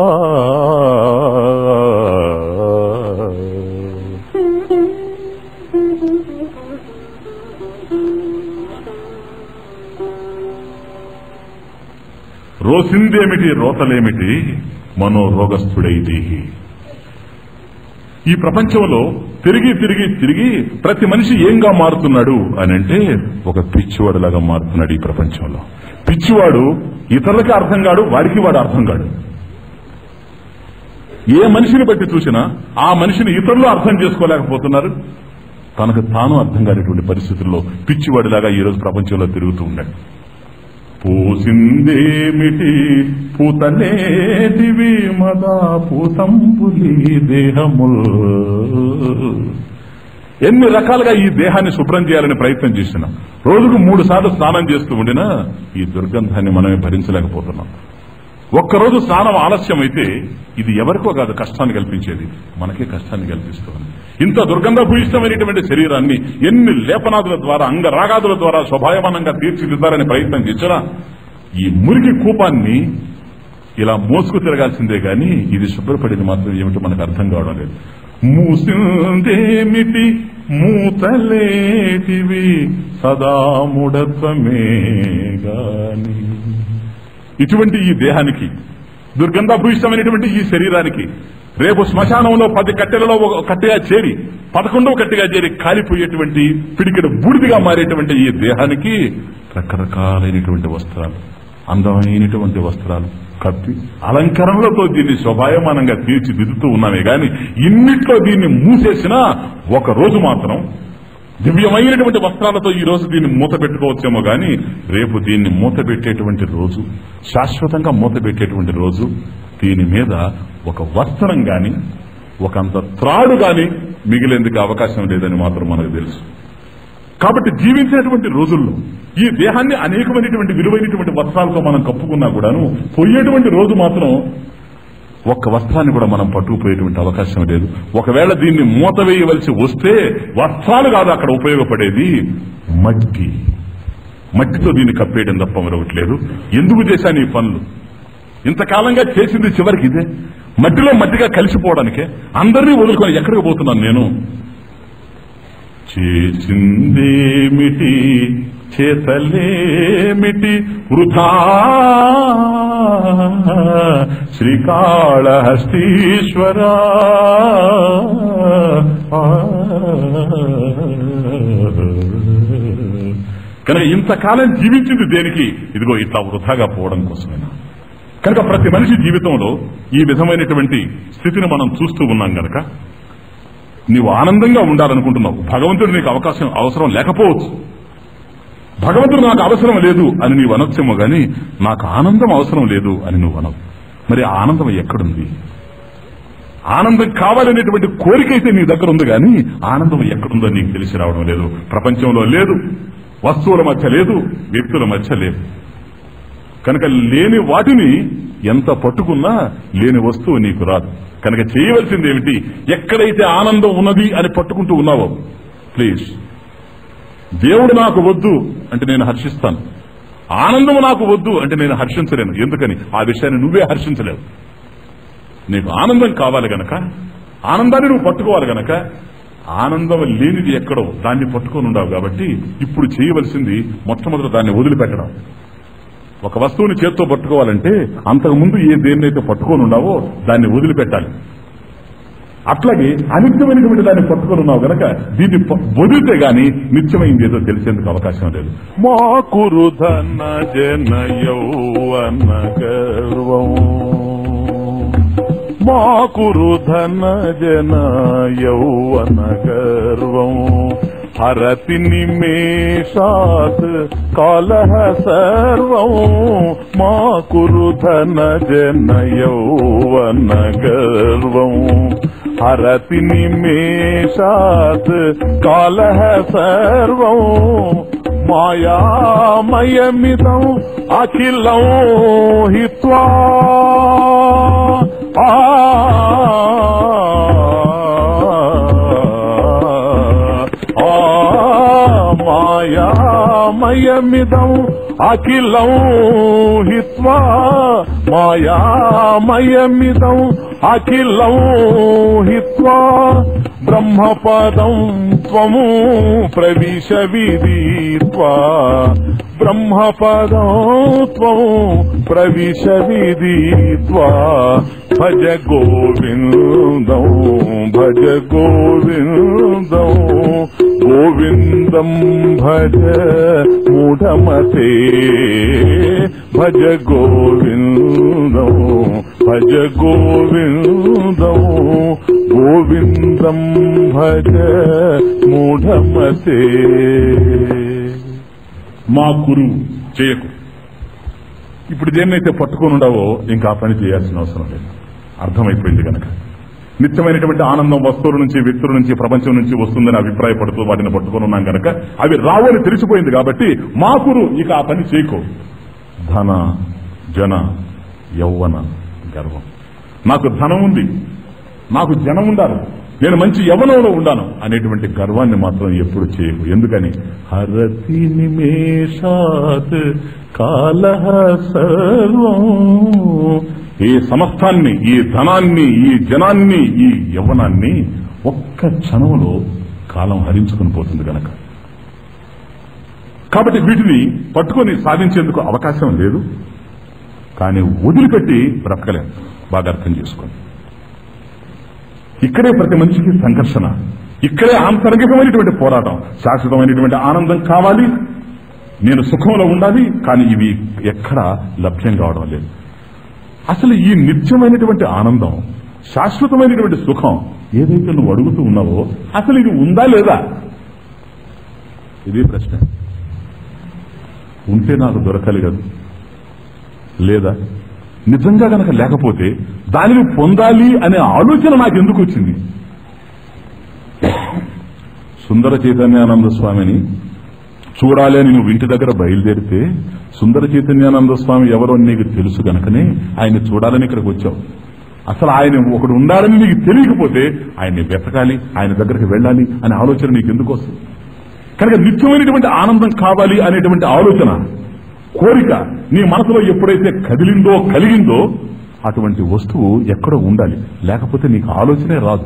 రోసిందేమిటి రోతలేమిటి మనోరోగస్థుడై దేహి ఈ ప్రపంచంలో తిరిగి తిరిగి తిరిగి ప్రతి మనిషి ఏంగా మారుతున్నాడు అని అంటే ఒక పిచ్చివాడులాగా మారుతున్నాడు ఈ ప్రపంచంలో పిచ్చివాడు ఇతరులకి అర్థం కాడు వాడికి వాడు అర్థం కాడు ఏ మనిషిని బట్టి చూసినా ఆ మనిషిని ఇతరులు అర్థం చేసుకోలేకపోతున్నారు తనకు తాను అర్థం కానిటువంటి పరిస్థితుల్లో పిచ్చివాడిలాగా ఈ రోజు ప్రపంచంలో తిరుగుతూ ఉన్నాడు పూసిందేమిటి పూతనేటివి మదా పూతంపులి దేహముల్ ఎన్ని రకాలుగా ఈ దేహాన్ని శుభ్రం చేయాలని ప్రయత్నం చేసినా రోజుకు మూడు సార్లు స్నానం చేస్తూ ఉండినా ఈ దుర్గంధాన్ని మనమే భరించలేకపోతున్నాం ఒక్కరోజు స్నానం ఆలస్యం అయితే ఇది ఎవరికో కాదు కష్టాన్ని కల్పించేది మనకే కష్టాన్ని కల్పిస్తుంది ఇంత దుర్గంధ భూయిష్టమైనటువంటి శరీరాన్ని ఎన్ని లేపనాదుల ద్వారా అంగరాగాదుల ద్వారా శోభాయమానంగా తీర్చిదిద్దారని ప్రయత్నం చేసినా ఈ మురికి కూపాన్ని ఇలా మోసుకు తిరగాల్సిందే గాని ఇది శుభ్రపడేది మాత్రం ఏమిటో మనకు అర్థం కావడం లేదు మూసిందేమిటి మూతలేటివి సదా ముడత్వమే గాని ఇటువంటి ఈ దేహానికి దుర్గంధభూయిష్టమైనటువంటి ఈ శరీరానికి రేపు శ్మశానంలో పది కట్టెలలో ఒక కట్టెగా చేరి పదకొండవ కట్టెగా చేరి కాలిపోయేటువంటి పిడికిడ బూడిదిగా మారేటువంటి ఈ దేహానికి రకరకాలైనటువంటి వస్త్రాలు అందమైనటువంటి వస్త్రాలు కప్పి అలంకరణలతో దీన్ని శోభాయమానంగా తీర్చిదిద్దుతూ ఉన్నామే గాని ఇన్నిట్లో దీన్ని మూసేసినా ఒక రోజు మాత్రం దివ్యమైనటువంటి వస్త్రాలతో ఈ రోజు దీన్ని మూత పెట్టుకోవచ్చేమో గాని రేపు దీన్ని మూత పెట్టేటువంటి రోజు శాశ్వతంగా మూత పెట్టేటువంటి రోజు దీని మీద ఒక వస్త్రం గాని ఒకంత త్రాడు గాని మిగిలేందుకు అవకాశం లేదని మాత్రం మనకు తెలుసు కాబట్టి జీవించేటువంటి రోజుల్లో ఈ దేహాన్ని అనేకమైనటువంటి విలువైనటువంటి వస్త్రాలతో మనం కప్పుకున్నా కూడాను పోయేటువంటి రోజు మాత్రం ఒక్క వస్త్రాన్ని కూడా మనం పట్టుకుపోయేటువంటి అవకాశం లేదు ఒకవేళ దీన్ని మూత వేయవలసి వస్తే వస్త్రాలు కాదు అక్కడ ఉపయోగపడేది మట్టి మట్టితో దీన్ని కప్పేయడం తప్ప మరొకట్లేదు ఎందుకు చేశాను ఈ పనులు ఇంతకాలంగా చేసింది చివరికి ఇదే మట్టిలో మట్టిగా కలిసిపోవడానికే అందరినీ వదులుకొని ఎక్కడికి పోతున్నాను నేను చేసిందేమిటి చేతలేమిటి వృధా శ్రీకాళహస్తీశ్వరా కనుక ఇంతకాలం జీవించింది దేనికి ఇదిగో ఇట్లా వృధాగా పోవడం కోసమేనా కనుక ప్రతి మనిషి జీవితంలో ఈ విధమైనటువంటి స్థితిని మనం చూస్తూ ఉన్నాం గనక నీవు ఆనందంగా ఉండాలనుకుంటున్నావు భగవంతుడు నీకు అవకాశం అవసరం లేకపోవచ్చు భగవంతుడు నాకు అవసరం లేదు అని నీవు అనొచ్చేమో గాని నాకు ఆనందం అవసరం లేదు అని నువ్వు అనవు మరి ఆ ఆనందం ఎక్కడుంది ఆనందం కావాలనేటువంటి కోరిక అయితే నీ దగ్గర ఉంది కానీ ఆనందం ఎక్కడుందో నీకు తెలిసి రావడం లేదు ప్రపంచంలో లేదు వస్తువుల మధ్య లేదు వ్యక్తుల మధ్య లేదు కనుక లేని వాటిని ఎంత పట్టుకున్నా లేని వస్తువు నీకు రాదు కనుక చేయవలసింది ఏమిటి ఎక్కడైతే ఆనందం ఉన్నది అని పట్టుకుంటూ ఉన్నావో ప్లీజ్ దేవుడు నాకు వద్దు అంటే నేను హర్షిస్తాను ఆనందం నాకు వద్దు అంటే నేను హర్షించలేను ఎందుకని ఆ విషయాన్ని నువ్వే హర్షించలేవు నీకు ఆనందం కావాలి గనక ఆనందాన్ని నువ్వు పట్టుకోవాలి గనక ఆనందం లేనిది ఎక్కడో దాన్ని పట్టుకొని ఉండవు కాబట్టి ఇప్పుడు చేయవలసింది మొట్టమొదటి దాన్ని వదిలిపెట్టడం ఒక వస్తువుని చేత్తో పట్టుకోవాలంటే అంతకు ముందు ఏ దేన్నైతే పట్టుకొని ఉన్నావో దాన్ని వదిలిపెట్టాలి అట్లాగే అనిత్యమైనటువంటి దాన్ని పట్టుకొని ఉన్నావు గనక దీన్ని ప- వదిలితే గాని నిత్యమైంది ఏదో తెలిసేందుకు అవకాశం లేదు మా కురు ధన జన యౌవన గర్వం మా కురు ధన జన యౌవన గర్వం హరతి నిమేషాత్ కాలః సర్వం మా కురు ధన జన యౌవన గర్వం హరతి నిమేషాత్ కాలః సర్వం మాయామయమిదం అఖిలం హిత్వా ఆ ఆ మాయామయమిదం అఖిలం హిత్వా మాయామయమిదం అఖిలం హిత్వా బ్రహ్మపదం త్వము ప్రవిశ విదిత్వా బ్రహ్మపదం త్వము ప్రవిశ విదిత్వా భజ గోవిందం భజ గోవిందం గోవిందం భజ మూఢమతే భజ గోవిందం భజ గోవిందం గోవిందం భజ మూఢమతే మా గురువు చేయకు ఇప్పుడు దేన్నైతే పట్టుకొని ఉండవో ఇంకా ఆ పని చేయాల్సిన అవసరం లేదు అర్థమైపోయింది గనక నిత్యమైనటువంటి ఆనందం వస్తువుల నుంచి వ్యక్తుల నుంచి ప్రపంచం నుంచి వస్తుందని అభిప్రాయపడుతూ వాటిని పట్టుకొని ఉన్నాం గనక అవి రావని తెలిసిపోయింది కాబట్టి మా గురు ఇక ఆ పని చేయకు ధన జన యౌవన గర్వం నాకు ధనం ఉంది నాకు జనం ఉండాలి నేను మంచి యవనంలో ఉండాను అనేటువంటి గర్వాన్ని మాత్రం ఎప్పుడు చేయకు ఎందుకని హరతి నిమేషాత్ కాల సర్వం ఈ సమస్తాన్ని ఈ ధనాన్ని ఈ జనాన్ని ఈ యవ్వనాన్ని ఒక్క క్షణంలో కాలం హరించుకుని పోతుంది గనక కాబట్టి వీటిని పట్టుకొని సాధించేందుకు అవకాశం లేదు కానీ వదిలిపెట్టి బ్రతకలేం బాగా అర్థం చేసుకోండి ఇక్కడే ప్రతి మనిషికి సంఘర్షణ ఇక్కడే ఆంతరంగికమైనటువంటి పోరాటం శాశ్వతమైనటువంటి ఆనందం కావాలి నేను సుఖంలో ఉండాలి కానీ ఇవి ఎక్కడా లభ్యం కావడం లేదు అసలు ఈ నిత్యమైనటువంటి ఆనందం శాశ్వతమైనటువంటి సుఖం ఏదైతే నువ్వు అడుగుతూ ఉన్నావో అసలు ఇది ఉందా లేదా ఇది ప్రశ్న ఉంటే నాకు దొరకాలి కదా లేదా నిజంగా గనక లేకపోతే దానిని పొందాలి అనే ఆలోచన నాకు ఎందుకు వచ్చింది సుందర చైతన్యానంద స్వామిని చూడాలి అని నువ్వు ఇంటి దగ్గర బయలుదేరితే సుందర చైతన్యానంద స్వామి ఎవరో అని నీకు తెలుసు గనకనే ఆయన చూడాలని ఇక్కడికి వచ్చావు అసలు ఆయన ఒకడు ఉండాలని నీకు తెలియకపోతే ఆయన్ని వెతకాలి ఆయన దగ్గరికి వెళ్ళాలి అనే ఆలోచన నీకు ఎందుకు వస్తుంది కనుక నిత్యమైనటువంటి ఆనందం కావాలి అనేటువంటి ఆలోచన కోరిక నీ మనసులో ఎప్పుడైతే కదిలిందో కలిగిందో అటువంటి వస్తువు ఎక్కడో ఉండాలి లేకపోతే నీకు ఆలోచనే రాదు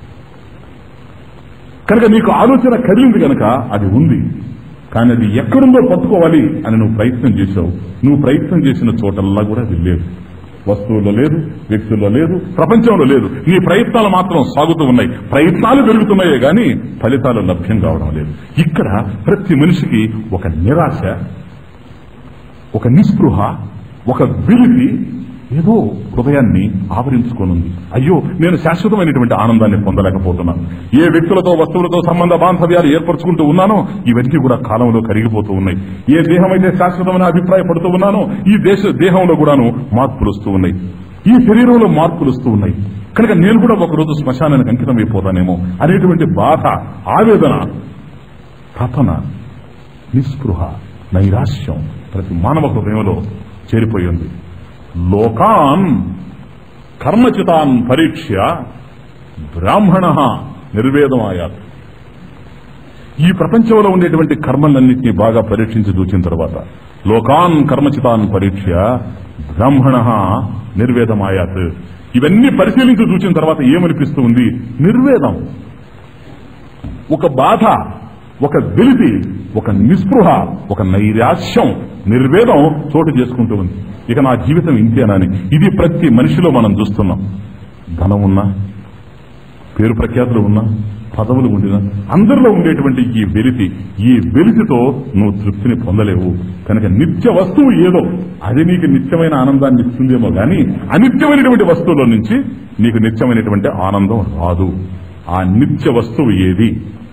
కనుక నీకు ఆలోచన కదిలింది కనుక అది ఉంది కానీ అది ఎక్కడుందో పట్టుకోవాలి అని నువ్వు ప్రయత్నం చేశావు నువ్వు ప్రయత్నం చేసిన చోటల్లా కూడా అది లేదు వస్తువుల్లో లేదు వ్యక్తుల్లో లేదు ప్రపంచంలో లేదు నీ ప్రయత్నాలు మాత్రం సాగుతూ ఉన్నాయి ప్రయత్నాలు పెరుగుతున్నాయే గాని ఫలితాలు లభ్యం కావడం లేదు ఇక్కడ ప్రతి మనిషికి ఒక నిరాశ ఒక నిస్పృహ ఒక విరిగి ఏదో హృదయాన్ని ఆవరించుకోనుంది అయ్యో నేను శాశ్వతమైనటువంటి ఆనందాన్ని పొందలేకపోతున్నాను ఏ వ్యక్తులతో వస్తువులతో సంబంధ బాంధవ్యాలు ఏర్పరచుకుంటూ ఉన్నానో ఇవన్నీ కూడా కాలంలో కరిగిపోతూ ఉన్నాయి ఏ దేహం అయితే శాశ్వతమైన అభిప్రాయపడుతూ ఉన్నానో ఈ దేశ దేహంలో కూడాను మార్పులు వస్తూ ఉన్నాయి ఈ శరీరంలో మార్పులు వస్తూ ఉన్నాయి కనుక నేను కూడా ఒకరోజు శ్మశానానికి అంకితం అయిపోతానేమో అనేటువంటి బాధ ఆవేదన తపన నిస్పృహ నైరాశ్యం ప్రతి మానవ హృదయంలో చేరిపోయి ఉంది లోకాన్ కర్మచితాన్ పరీక్ష బ్రాహ్మణ నిర్వేదమాయాత్ ఈ ప్రపంచంలో ఉండేటువంటి కర్మలన్నింటినీ బాగా పరీక్షించి చూచిన తర్వాత లోకాన్ కర్మచితాన్ పరీక్ష బ్రాహ్మణ నిర్వేదమాయాత్ ఇవన్నీ పరిశీలించి చూసిన తర్వాత ఏమనిపిస్తూ ఉంది నిర్వేదం ఒక బాధ ఒక వెలితి ఒక నిస్పృహ ఒక నైరాశ్యం నిర్వేదం చోటు చేసుకుంటూ ఉంది ఇక నా జీవితం ఇంతేనని ఇది ప్రతి మనిషిలో మనం చూస్తున్నాం ధనం ఉన్నా పేరు ప్రఖ్యాతులు ఉన్నా పదవులు ఉండినా అందరిలో ఉండేటువంటి ఈ వెలితి ఈ వెలితితో నువ్వు తృప్తిని పొందలేవు కనుక నిత్య వస్తువు ఏదో అది నీకు నిత్యమైన ఆనందాన్ని ఇస్తుందేమో గాని అనిత్యమైనటువంటి వస్తువుల నుంచి నీకు నిత్యమైనటువంటి ఆనందం రాదు ఆ నిత్య వస్తువు ఏది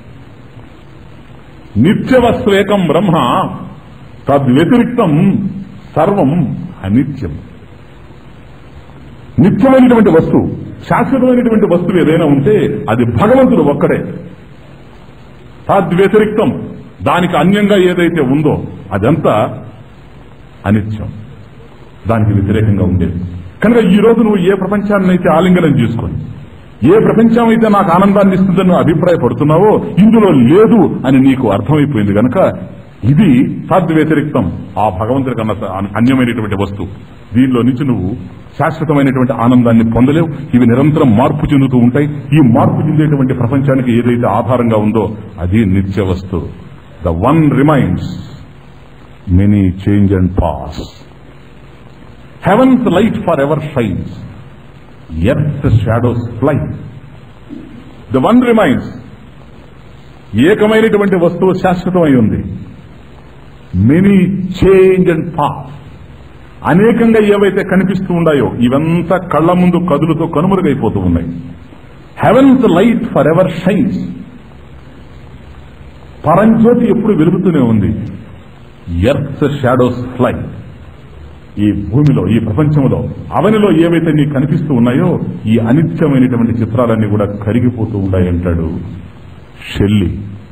నిత్య వస్తువేకం బ్రహ్మ తద్వ్యతిరిక్తం సర్వం అనిత్యం నిత్యమైనటువంటి వస్తువు శాశ్వతమైనటువంటి వస్తువు ఏదైనా ఉంటే అది భగవంతుడు ఒక్కడే తద్వ్యతిరిక్తం దానికి అన్యంగా ఏదైతే ఉందో అదంతా అనిత్యం దానికి వ్యతిరేకంగా ఉండేది కనుక ఈ రోజు నువ్వు ఏ ప్రపంచాన్ని అయితే ఆలింగనం చేసుకొని ఏ ప్రపంచం అయితే నాకు ఆనందాన్ని ఇస్తుందని నువ్వు అభిప్రాయపడుతున్నావో ఇందులో లేదు అని నీకు అర్థమైపోయింది కనుక ఇది తద్వ్యతిరిక్తం ఆ భగవంతుడి కన్నా అన్యమైనటువంటి వస్తువు దీనిలో నుంచి నువ్వు శాశ్వతమైనటువంటి ఆనందాన్ని పొందలేవు ఇవి నిరంతరం మార్పు చెందుతూ ఉంటాయి ఈ మార్పు చెందేటువంటి ప్రపంచానికి ఏదైతే ఆధారంగా ఉందో అది నిత్య వస్తువు the one remains many change and pass heaven's light forever shines earth shadows fly the one remains ఏకమైనటువంటి వస్తువు శాశ్వతమై ఉంది మెనీ చేంజ్ అండ్ పాస్ అనేకంగా ఏవైతే కనిపిస్తూ ఉన్నాయో ఇవంతా కళ్ళ ముందు కదులుతో కనుమరుగైపోతూ ఉన్నాయి heaven's light forever shines పరంజ్యోతి ఎప్పుడు వెలుగుతూనే ఉంది ఎర్త్ షాడోస్ ఫ్లై ఈ భూమిలో ఈ ప్రపంచంలో అవనిలో ఏవైతే నీకు కనిపిస్తూ ఉన్నాయో ఈ అనిత్యమైనటువంటి చిత్రాలన్నీ కూడా కరిగిపోతూ ఉన్నాయి అంటాడు షెల్లి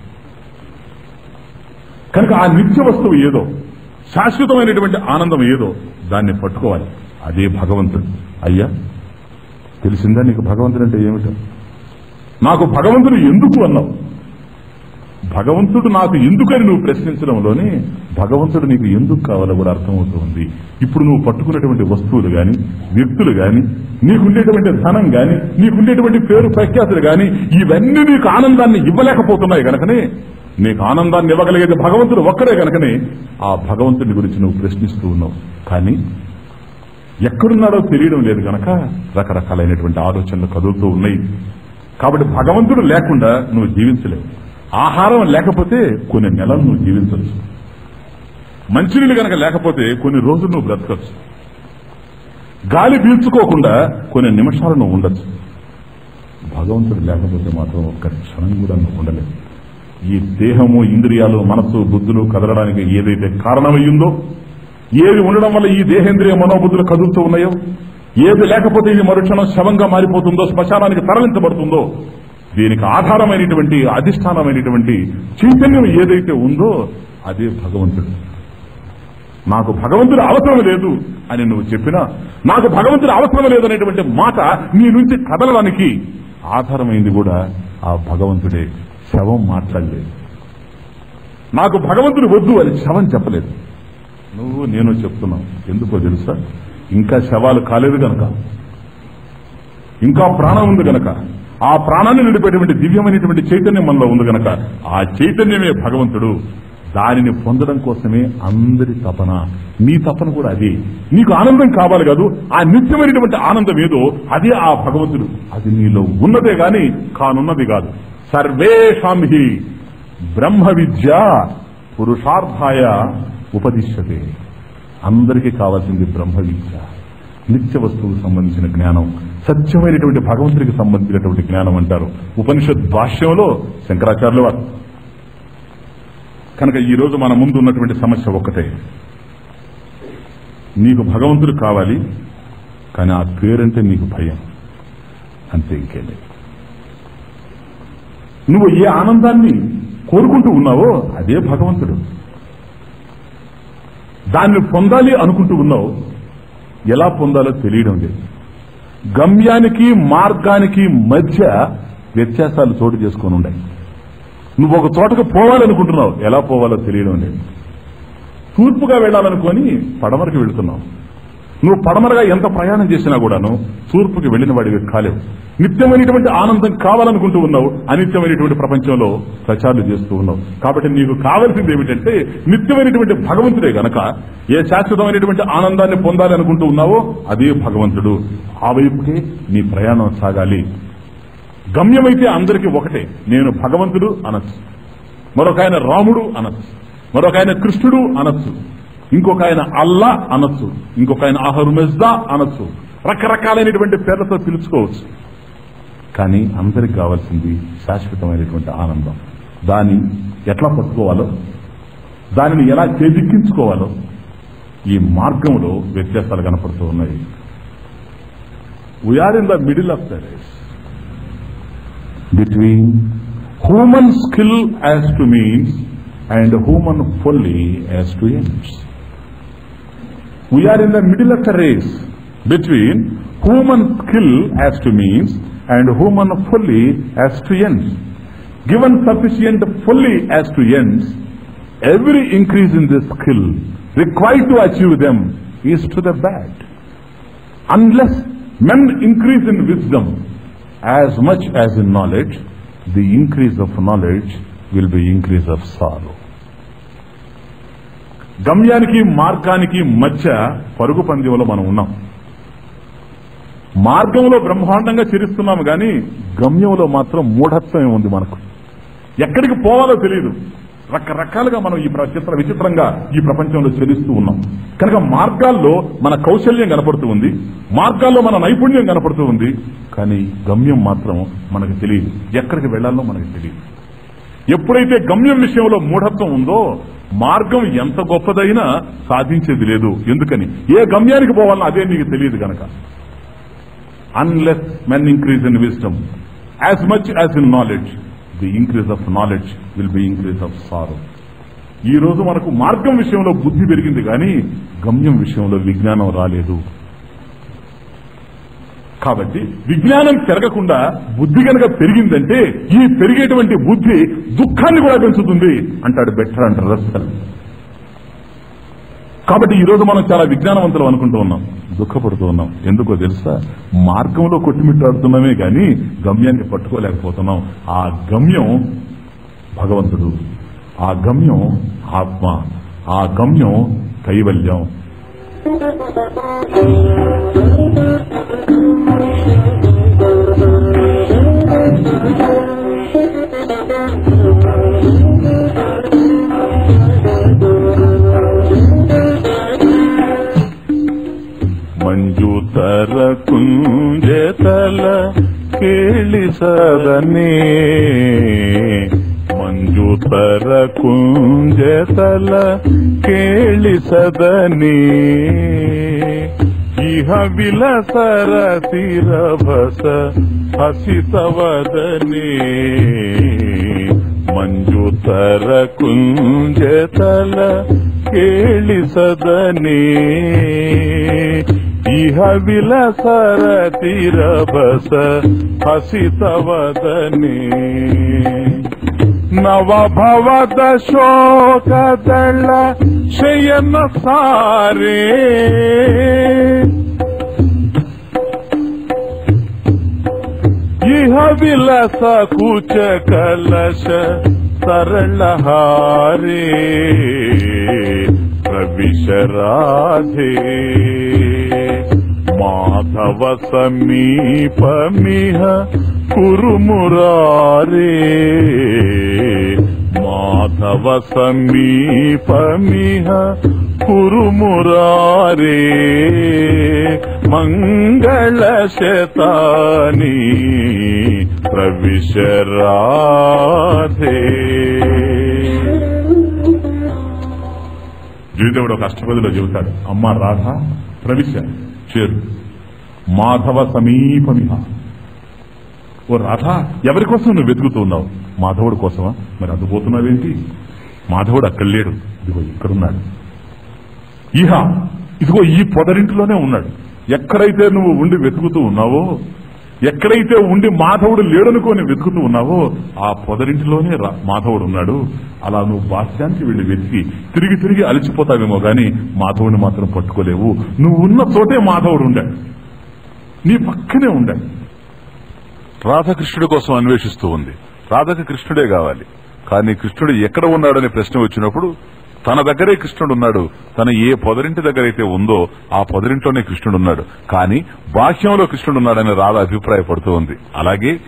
కనుక ఆ నిత్య వస్తువు ఏదో శాశ్వతమైనటువంటి ఆనందం ఏదో దాన్ని పట్టుకోవాలి అదే భగవంతుడు అయ్యా తెలిసిందా నీకు భగవంతుడు అంటే ఏమిటో నాకు భగవంతుడు ఎందుకు అన్నావు భగవంతుడు నాకు ఎందుకని నువ్వు ప్రశ్నించడంలోనే భగవంతుడు నీకు ఎందుకు కావాలో కూడా అర్థమవుతుంది ఇప్పుడు నువ్వు పట్టుకున్నటువంటి వస్తువులు గాని వ్యక్తులు గాని నీకుండేటువంటి ధనం గాని నీకుండేటువంటి పేరు ప్రఖ్యాతులు గాని ఇవన్నీ నీకు ఆనందాన్ని ఇవ్వలేకపోతున్నాయి కనుకనే నీకు ఆనందాన్ని ఇవ్వగలిగేది భగవంతుడు ఒక్కడే కనుకనే ఆ భగవంతుడి గురించి నువ్వు ప్రశ్నిస్తూ ఉన్నావు కానీ ఎక్కడున్నాడో తెలియడం లేదు గనక రకరకాలైనటువంటి ఆలోచనలు కదులుతూ ఉన్నాయి కాబట్టి భగవంతుడు లేకుండా నువ్వు జీవించలేవు ఆహారం లేకపోతే కొన్ని నెలలు నువ్వు జీవించవచ్చు మంచినీళ్ళు కనుక లేకపోతే కొన్ని రోజులు నువ్వు బ్రతకచ్చు గాలి పీల్చుకోకుండా కొన్ని నిమిషాలు నువ్వు ఉండొచ్చు భగవంతుడు లేకపోతే మాత్రం ఒక్క క్షణం కూడా నువ్వు ఉండలేవు ఈ దేహము ఇంద్రియాలు మనస్సు బుద్ధులు కదలడానికి ఏదైతే కారణమయ్యిందో ఏది ఉండడం వల్ల ఈ దేహేంద్రియ మనోబుద్ధులు కదులుతూ ఉన్నాయో ఏది లేకపోతే ఇది మరుక్షణం శవంగా మారిపోతుందో శ్మశానానికి తరలించబడుతుందో దీనికి ఆధారమైనటువంటి అధిష్టానమైనటువంటి చైతన్యం ఏదైతే ఉందో అదే భగవంతుడు నాకు భగవంతుడు అవసరం లేదు అని నువ్వు చెప్పినా నాకు భగవంతుడు అవసరం లేదనేటువంటి మాట నీ నుంచి కదలడానికి ఆధారమైంది కూడా ఆ భగవంతుడే శవం మాట్లాడలేదు నాకు భగవంతుడు వద్దు అని శవం చెప్పలేదు నువ్వు నేను చెప్తున్నావు ఎందుకో తెలుసా ఇంకా శవాలు కాలేదు గనక ఇంకా ప్రాణం ఉంది గనక ఆ ప్రాణాన్ని నిలిపేటువంటి దివ్యమైనటువంటి చైతన్యం మనలో ఉంది గనక ఆ చైతన్యమే భగవంతుడు దానిని పొందడం కోసమే అందరి తపన నీ తపన కూడా అదే నీకు ఆనందం కావాలి కాదు ఆ నిత్యమైనటువంటి ఆనందం ఏదో అదే ఆ భగవంతుడు అది నీలో ఉన్నదే గాని కానున్నది కాదు సర్వేషాం హి బ్రహ్మ విద్య పురుషార్థాయ ఉపదిశ్యతే అందరికీ కావాల్సింది బ్రహ్మ విద్య నిత్య వస్తువుకు సంబంధించిన జ్ఞానం సత్యమైనటువంటి భగవంతుడికి సంబంధించినటువంటి జ్ఞానం అంటారు ఉపనిషత్ భాష్యంలో శంకరాచార్యుల వారు కనుక ఈ రోజు మన ముందు ఉన్నటువంటి సమస్య ఒక్కటే నీకు భగవంతుడు కావాలి కానీ ఆ పేరంటే నీకు భయం అంతే ఇంకేం లేదు నువ్వు ఏ ఆనందాన్ని కోరుకుంటూ ఉన్నావో అదే భగవంతుడు దాన్ని పొందాలి అనుకుంటూ ఉన్నావు ఎలా పొందాలో తెలియడం లేదు గమ్యానికి మార్గానికి మధ్య వ్యత్యాసాలు చోటు చేసుకొని ఉన్నాయి నువ్వు ఒక చోటకు పోవాలనుకుంటున్నావు ఎలా పోవాలో తెలియడం లేదు తూర్పుగా వెళ్ళాలనుకొని పడమరకి వెళుతున్నావు నువ్వు పడమరగా ఎంత ప్రయాణం చేసినా కూడాను తూర్పుకి వెళ్ళిన వాడివి కాలేవు నిత్యమైనటువంటి ఆనందం కావాలనుకుంటూ ఉన్నావు అనిత్యమైనటువంటి ప్రపంచంలో ప్రచారాలు చేస్తూ ఉన్నావు కాబట్టి నీకు కావాల్సింది ఏమిటంటే నిత్యమైనటువంటి భగవంతుడే గనక ఏ శాశ్వతమైనటువంటి ఆనందాన్ని పొందాలి అనుకుంటూ ఉన్నావో అదే భగవంతుడు ఆ వైపుకే నీ ప్రయాణం సాగాలి గమ్యమైతే అందరికీ ఒకటే నేను భగవంతుడు అనొచ్చు మరొక ఆయన రాముడు అనొచ్చు మరొక ఆయన కృష్ణుడు అనొచ్చు ఇంకొక ఆయన అల్లా అనొచ్చు ఇంకొక ఆయన అహరుమెజ్దా అనొచ్చు రకరకాలైనటువంటి పేర్లతో పిలుచుకోవచ్చు కానీ అందరికి కావాల్సింది శాశ్వతమైనటువంటి ఆనందం దాన్ని ఎట్లా పట్టుకోవాలో దానిని ఎలా చేజిక్కించుకోవాలో ఈ మార్గంలో వ్యత్యాసాలు కనపడుతూ ఉన్నాయి we're in the middle of the race between human skill as to means and human folly as to ends. We are in the middle of the race between human skill as to means and human folly as to ends. Given sufficient folly as to ends, every increase in this skill required to achieve them is to the bad. Unless men increase in wisdom as much as in knowledge, the increase of knowledge will be increase of sorrow. గమ్యానికి మార్గానికి మధ్య పరుగు పందెంలో మనం ఉన్నాం మార్గంలో బ్రహ్మాండంగా చిరుస్తున్నాము కానీ గమ్యంలో మాత్రం మూఢత్వం ఉంది మనకు ఎక్కడికి పోవాలో తెలియదు రకరకాలుగా మనం ఈ ప్ర- చిత్ర విచిత్రంగా ఈ ప్రపంచంలో చెల్లిస్తూ ఉన్నాం కనుక మార్గాల్లో మన కౌశల్యం కనపడుతూ ఉంది మార్గాల్లో మన నైపుణ్యం కనపడుతూ ఉంది కానీ గమ్యం మాత్రం మనకు తెలియదు ఎక్కడికి వెళ్లాలో మనకు తెలియదు ఎప్పుడైతే గమ్యం విషయంలో మూఢత్వం ఉందో మార్గం ఎంత గొప్పదైనా సాధించేది లేదు ఎందుకని ఏ గమ్యానికి పోవాలన్నా అదే నీకు తెలియదు గనక unless men increase in wisdom as much as in knowledge the increase of knowledge will be increase of sorrow ఈ రోజు మనకు మార్గం విషయంలో బుద్ధి పెరిగింది కానీ గమ్యం విషయంలో విజ్ఞానం రాలేదు కాబట్టి విజ్ఞానం పెరగకుండా బుద్ధి కనుక పెరిగిందంటే ఈ పెరిగేటువంటి బుద్ధి దుఃఖాన్ని కూడా పెంచుతుంది అంటాడు బెటర్ అంటారు రస్సల్ కాబట్టి ఈ రోజు మనం చాలా విజ్ఞానవంతులు అనుకుంటూ ఉన్నాం దుఃఖపడుతూ ఉన్నాం ఎందుకో తెలుసా మార్గంలో కొట్టుమిట్టాడుతున్నామే కానీ గమ్యాన్ని పట్టుకోలేకపోతున్నాం ఆ గమ్యం భగవంతుడు ఆ గమ్యం ఆత్మ ఆ గమ్యం కైవల్యం ಮಂಜುತರ ಕುಂಜತಲ ಕೇಳಿಸದನೆ ಮಂಜುತರ ಕುಂಜತಲ ಕೇಳಿಸದನೆ ಇಹ ವಿಲಸರ ತಿರಭಸ ಹಸಿತವದನೆ ಮಂಜುತರ ಕುಂಜತಲ ಕೇಳಿಸದನೆ ಇಹ ವಿಲಸರ ತಿರಬಸ ಹಸಿತವದನೆ ನವಭವದ ಶೋಕದಳ ಶಯನ ಸಾರೇ ಇಹ ವಿಲಸ ಕುಚ ಕಲಶ ಸರಳಹಾರೇ ಪ್ರವಿಶ ರಾಧೆ ಮಾಧವ ಸಮೀಪಮಿಹ ಕುರುಮುರಾರೇ ಮಾಧವ ಸಮೀಪಮಿಹ ಕುರುಮುರಾರೇ ಮಂಗಳ ಶತಾನಿ ಪ್ರವಿಶ ರಾಧೆ జయదేవుడు ఒక అష్టపదిలో చెబుతాడు అమ్మ రాధ ప్రవిశ చేరు మాధవ సమీపమిహ ఓ రాధ ఎవరి కోసం నువ్వు వెతుకుతున్నావు మాధవుడి కోసమా మరి అది పోతున్నావేంటి మాధవుడు అక్కడ లేడు ఇదిగో ఇక్కడున్నాడు ఇహ ఇదిగో ఈ పొదరింటిలోనే ఉన్నాడు ఎక్కడైతే నువ్వు ఉండి వెతుకుతూ ఉన్నావో ఎక్కడైతే ఉండి మాధవుడు లేడనుకొని వెతుకుతూ ఉన్నావో ఆ పొదరింటిలోనే రా- మాధవుడు ఉన్నాడు అలా నువ్వు భాష్యానికి వెళ్ళి వెతికి తిరిగి తిరిగి అలసిపోతావేమో గాని మాధవుడిని మాత్రం పట్టుకోలేవు నువ్వు ఉన్న చోటే మాధవుడు ఉండాడు నీ పక్కనే ఉండాడు రాధకృష్ణుడి కోసం అన్వేషిస్తూ ఉంది రాధకు కృష్ణుడే కావాలి కానీ కృష్ణుడు ఎక్కడ ఉన్నాడనే ప్రశ్న వచ్చినప్పుడు తన దగ్గరే కృష్ణుడు ఉన్నాడు తన ఏ పొదరింటి దగ్గర అయితే ఉందో ఆ పొదరింట్లోనే కృష్ణుడు ఉన్నాడు కానీ బాహ్యంలో కృష్ణుడు ఉన్నాడని రాధ అభిప్రాయపడుతూ ఉంది అలాగే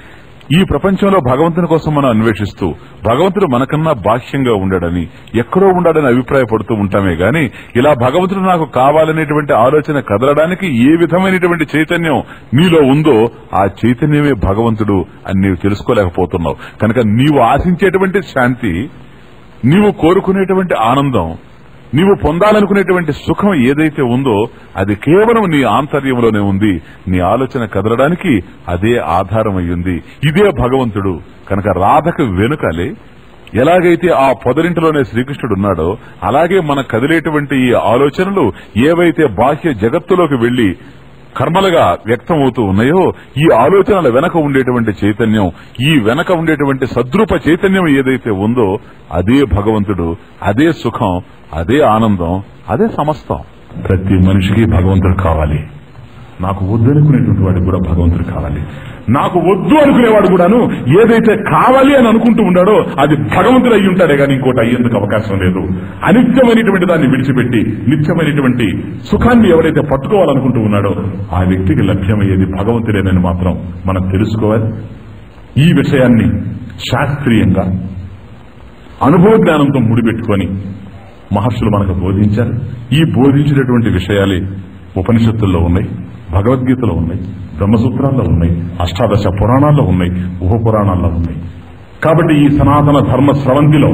ఈ ప్రపంచంలో భగవంతుని కోసం మనం అన్వేషిస్తూ భగవంతుడు మనకన్నా బాహ్యంగా ఉండడని ఎక్కడో ఉండాడని అభిప్రాయపడుతూ ఉంటామే గాని ఇలా భగవంతుడు నాకు కావాలనేటువంటి ఆలోచన కదలడానికి ఏ విధమైనటువంటి చైతన్యం నీలో ఉందో ఆ చైతన్యమే భగవంతుడు అని నీవు తెలుసుకోలేకపోతున్నావు కనుక నీవు ఆశించేటువంటి శాంతి నీవు కోరుకునేటువంటి ఆనందం నీవు పొందాలనుకునేటువంటి సుఖం ఏదైతే ఉందో అది కేవలం నీ ఆంతర్యంలోనే ఉంది నీ ఆలోచన కదలడానికి అదే ఆధారం అయ్యింది ఇదే భగవంతుడు కనుక రాధకు వెనుకలే ఎలాగైతే ఆ పొదరింటిలోనే శ్రీకృష్ణుడు ఉన్నాడో అలాగే మన కదిలేటువంటి ఈ ఆలోచనలు ఏవైతే బాహ్య జగత్తులోకి వెళ్లి కర్మలుగా వ్యక్తమవుతూ ఉన్నాయో ఈ ఆలోచనల వెనక ఉండేటువంటి చైతన్యం ఈ వెనక ఉండేటువంటి సద్రూప చైతన్యం ఏదైతే ఉందో అదే భగవంతుడు అదే సుఖం అదే ఆనందం అదే సమస్తం ప్రతి మనిషికి భగవంతుడు కావాలి నాకు వద్దు అనుకునేటువంటి వాడికి కూడా భగవంతుడు కావాలి నాకు వద్దు అనుకునేవాడు కూడాను ఏదైతే కావాలి అని అనుకుంటూ ఉన్నాడో అది భగవంతుడు అయి ఉంటాడే కానీ ఇంకోటి అయ్యేందుకు అవకాశం లేదు అనిత్యమైనటువంటి దాన్ని విడిచిపెట్టి నిత్యమైనటువంటి సుఖాన్ని ఎవరైతే పట్టుకోవాలనుకుంటూ ఉన్నాడో ఆ వ్యక్తికి లభ్యమయ్యేది భగవంతుడేనని మాత్రం మనం తెలుసుకోవాలి ఈ విషయాన్ని శాస్త్రీయంగా అనుభవ జ్ఞానంతో ముడిపెట్టుకొని మహర్షులు మనకు బోధించారు ఈ బోధించినటువంటి విషయాలే ఉపనిషత్తుల్లో ఉన్నాయి భగవద్గీతలో ఉన్నాయి బ్రహ్మసూత్రాల్లో ఉన్నాయి అష్టాదశ పురాణాల్లో ఉన్నాయి ఉప పురాణాల్లో ఉన్నాయి కాబట్టి ఈ సనాతన ధర్మ స్రవంతిలో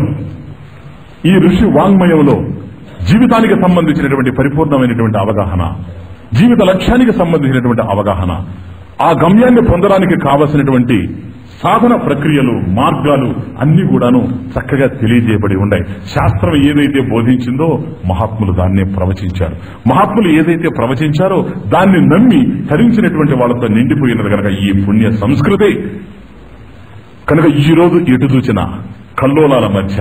ఈ ఋషి వాంగ్మయంలో జీవితానికి సంబంధించినటువంటి పరిపూర్ణమైనటువంటి అవగాహన జీవిత లక్ష్యానికి సంబంధించినటువంటి అవగాహన ఆ గమ్యాన్ని పొందడానికి కావలసినటువంటి సాధన ప్రక్రియలు మార్గాలు అన్ని కూడాను చక్కగా తెలియజేయబడి ఉన్నాయి శాస్త్రం ఏదైతే బోధించిందో మహాత్ములు దాన్నే ప్రవచించారు మహాత్ములు ఏదైతే ప్రవచించారో దాన్ని నమ్మి ధరించినటువంటి వాళ్ళతో నిండిపోయినది కనుక ఈ పుణ్య సంస్కృతి కనుక ఈ రోజు ఎటు చూచిన కల్లోలాల మధ్య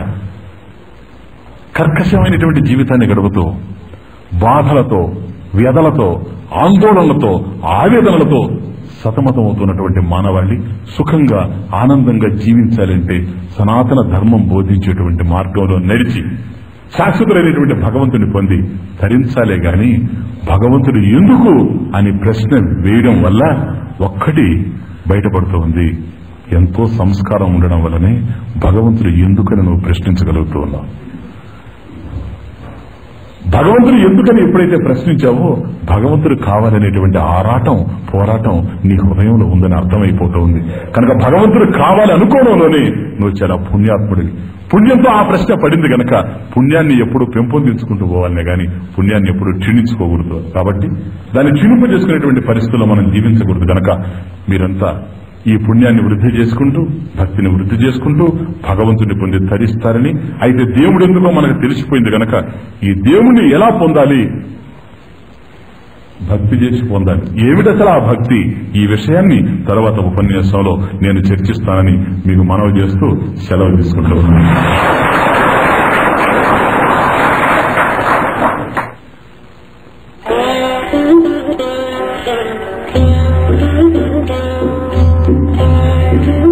కర్కశమైనటువంటి జీవితాన్ని గడుపుతూ బాధలతో వ్యధలతో ఆందోళనలతో ఆవేదనలతో సతమతమవుతున్నటువంటి మానవాళి సుఖంగా ఆనందంగా జీవించాలంటే సనాతన ధర్మం బోధించేటువంటి మార్గంలో నడిచి శాశ్వతులైనటువంటి భగవంతుని పొంది ధరించాలే గాని భగవంతుడు ఎందుకు అని ప్రశ్న వేయడం వల్ల ఒక్కటి బయటపడుతోంది ఎంతో సంస్కారం ఉండడం వల్లనే భగవంతుడు ఎందుకని నువ్వు ప్రశ్నించగలుగుతూ ఉన్నావు భగవంతుడు ఎందుకని ఎప్పుడైతే ప్రశ్నించావో భగవంతుడు కావాలనేటువంటి ఆరాటం పోరాటం నీ హృదయంలో ఉందని అర్థమైపోతూ ఉంది కనుక భగవంతుడు కావాలి అనుకోవడంలోనే నువ్వు చాలా పుణ్యాత్ముడివి పుణ్యంతో ఆ ప్రశ్న పడింది గనక పుణ్యాన్ని ఎప్పుడు పెంపొందించుకుంటూ పోవాలనే గాని పుణ్యాన్ని ఎప్పుడు క్షీణించుకోకూడదు కాబట్టి దాన్ని క్షీణింపజేసుకునేటువంటి పరిస్థితుల్లో మనం జీవించకూడదు గనక మీరంతా ఈ పుణ్యాన్ని వృద్ధి చేసుకుంటూ భక్తిని వృద్ధి చేసుకుంటూ భగవంతుని పొంది ధరిస్తారని అయితే దేవుడు ఎందుకో మనకు తెలిసిపోయింది గనక ఈ దేవుణ్ణి ఎలా పొందాలి భక్తి చేసి పొందాలి ఏమిటి అసలు ఆ భక్తి ఈ విషయాన్ని తర్వాత ఉపన్యాసంలో నేను చర్చిస్తానని మీకు మనవి చేస్తూ సెలవు తీసుకుంటూ ఉన్నాను Thank you.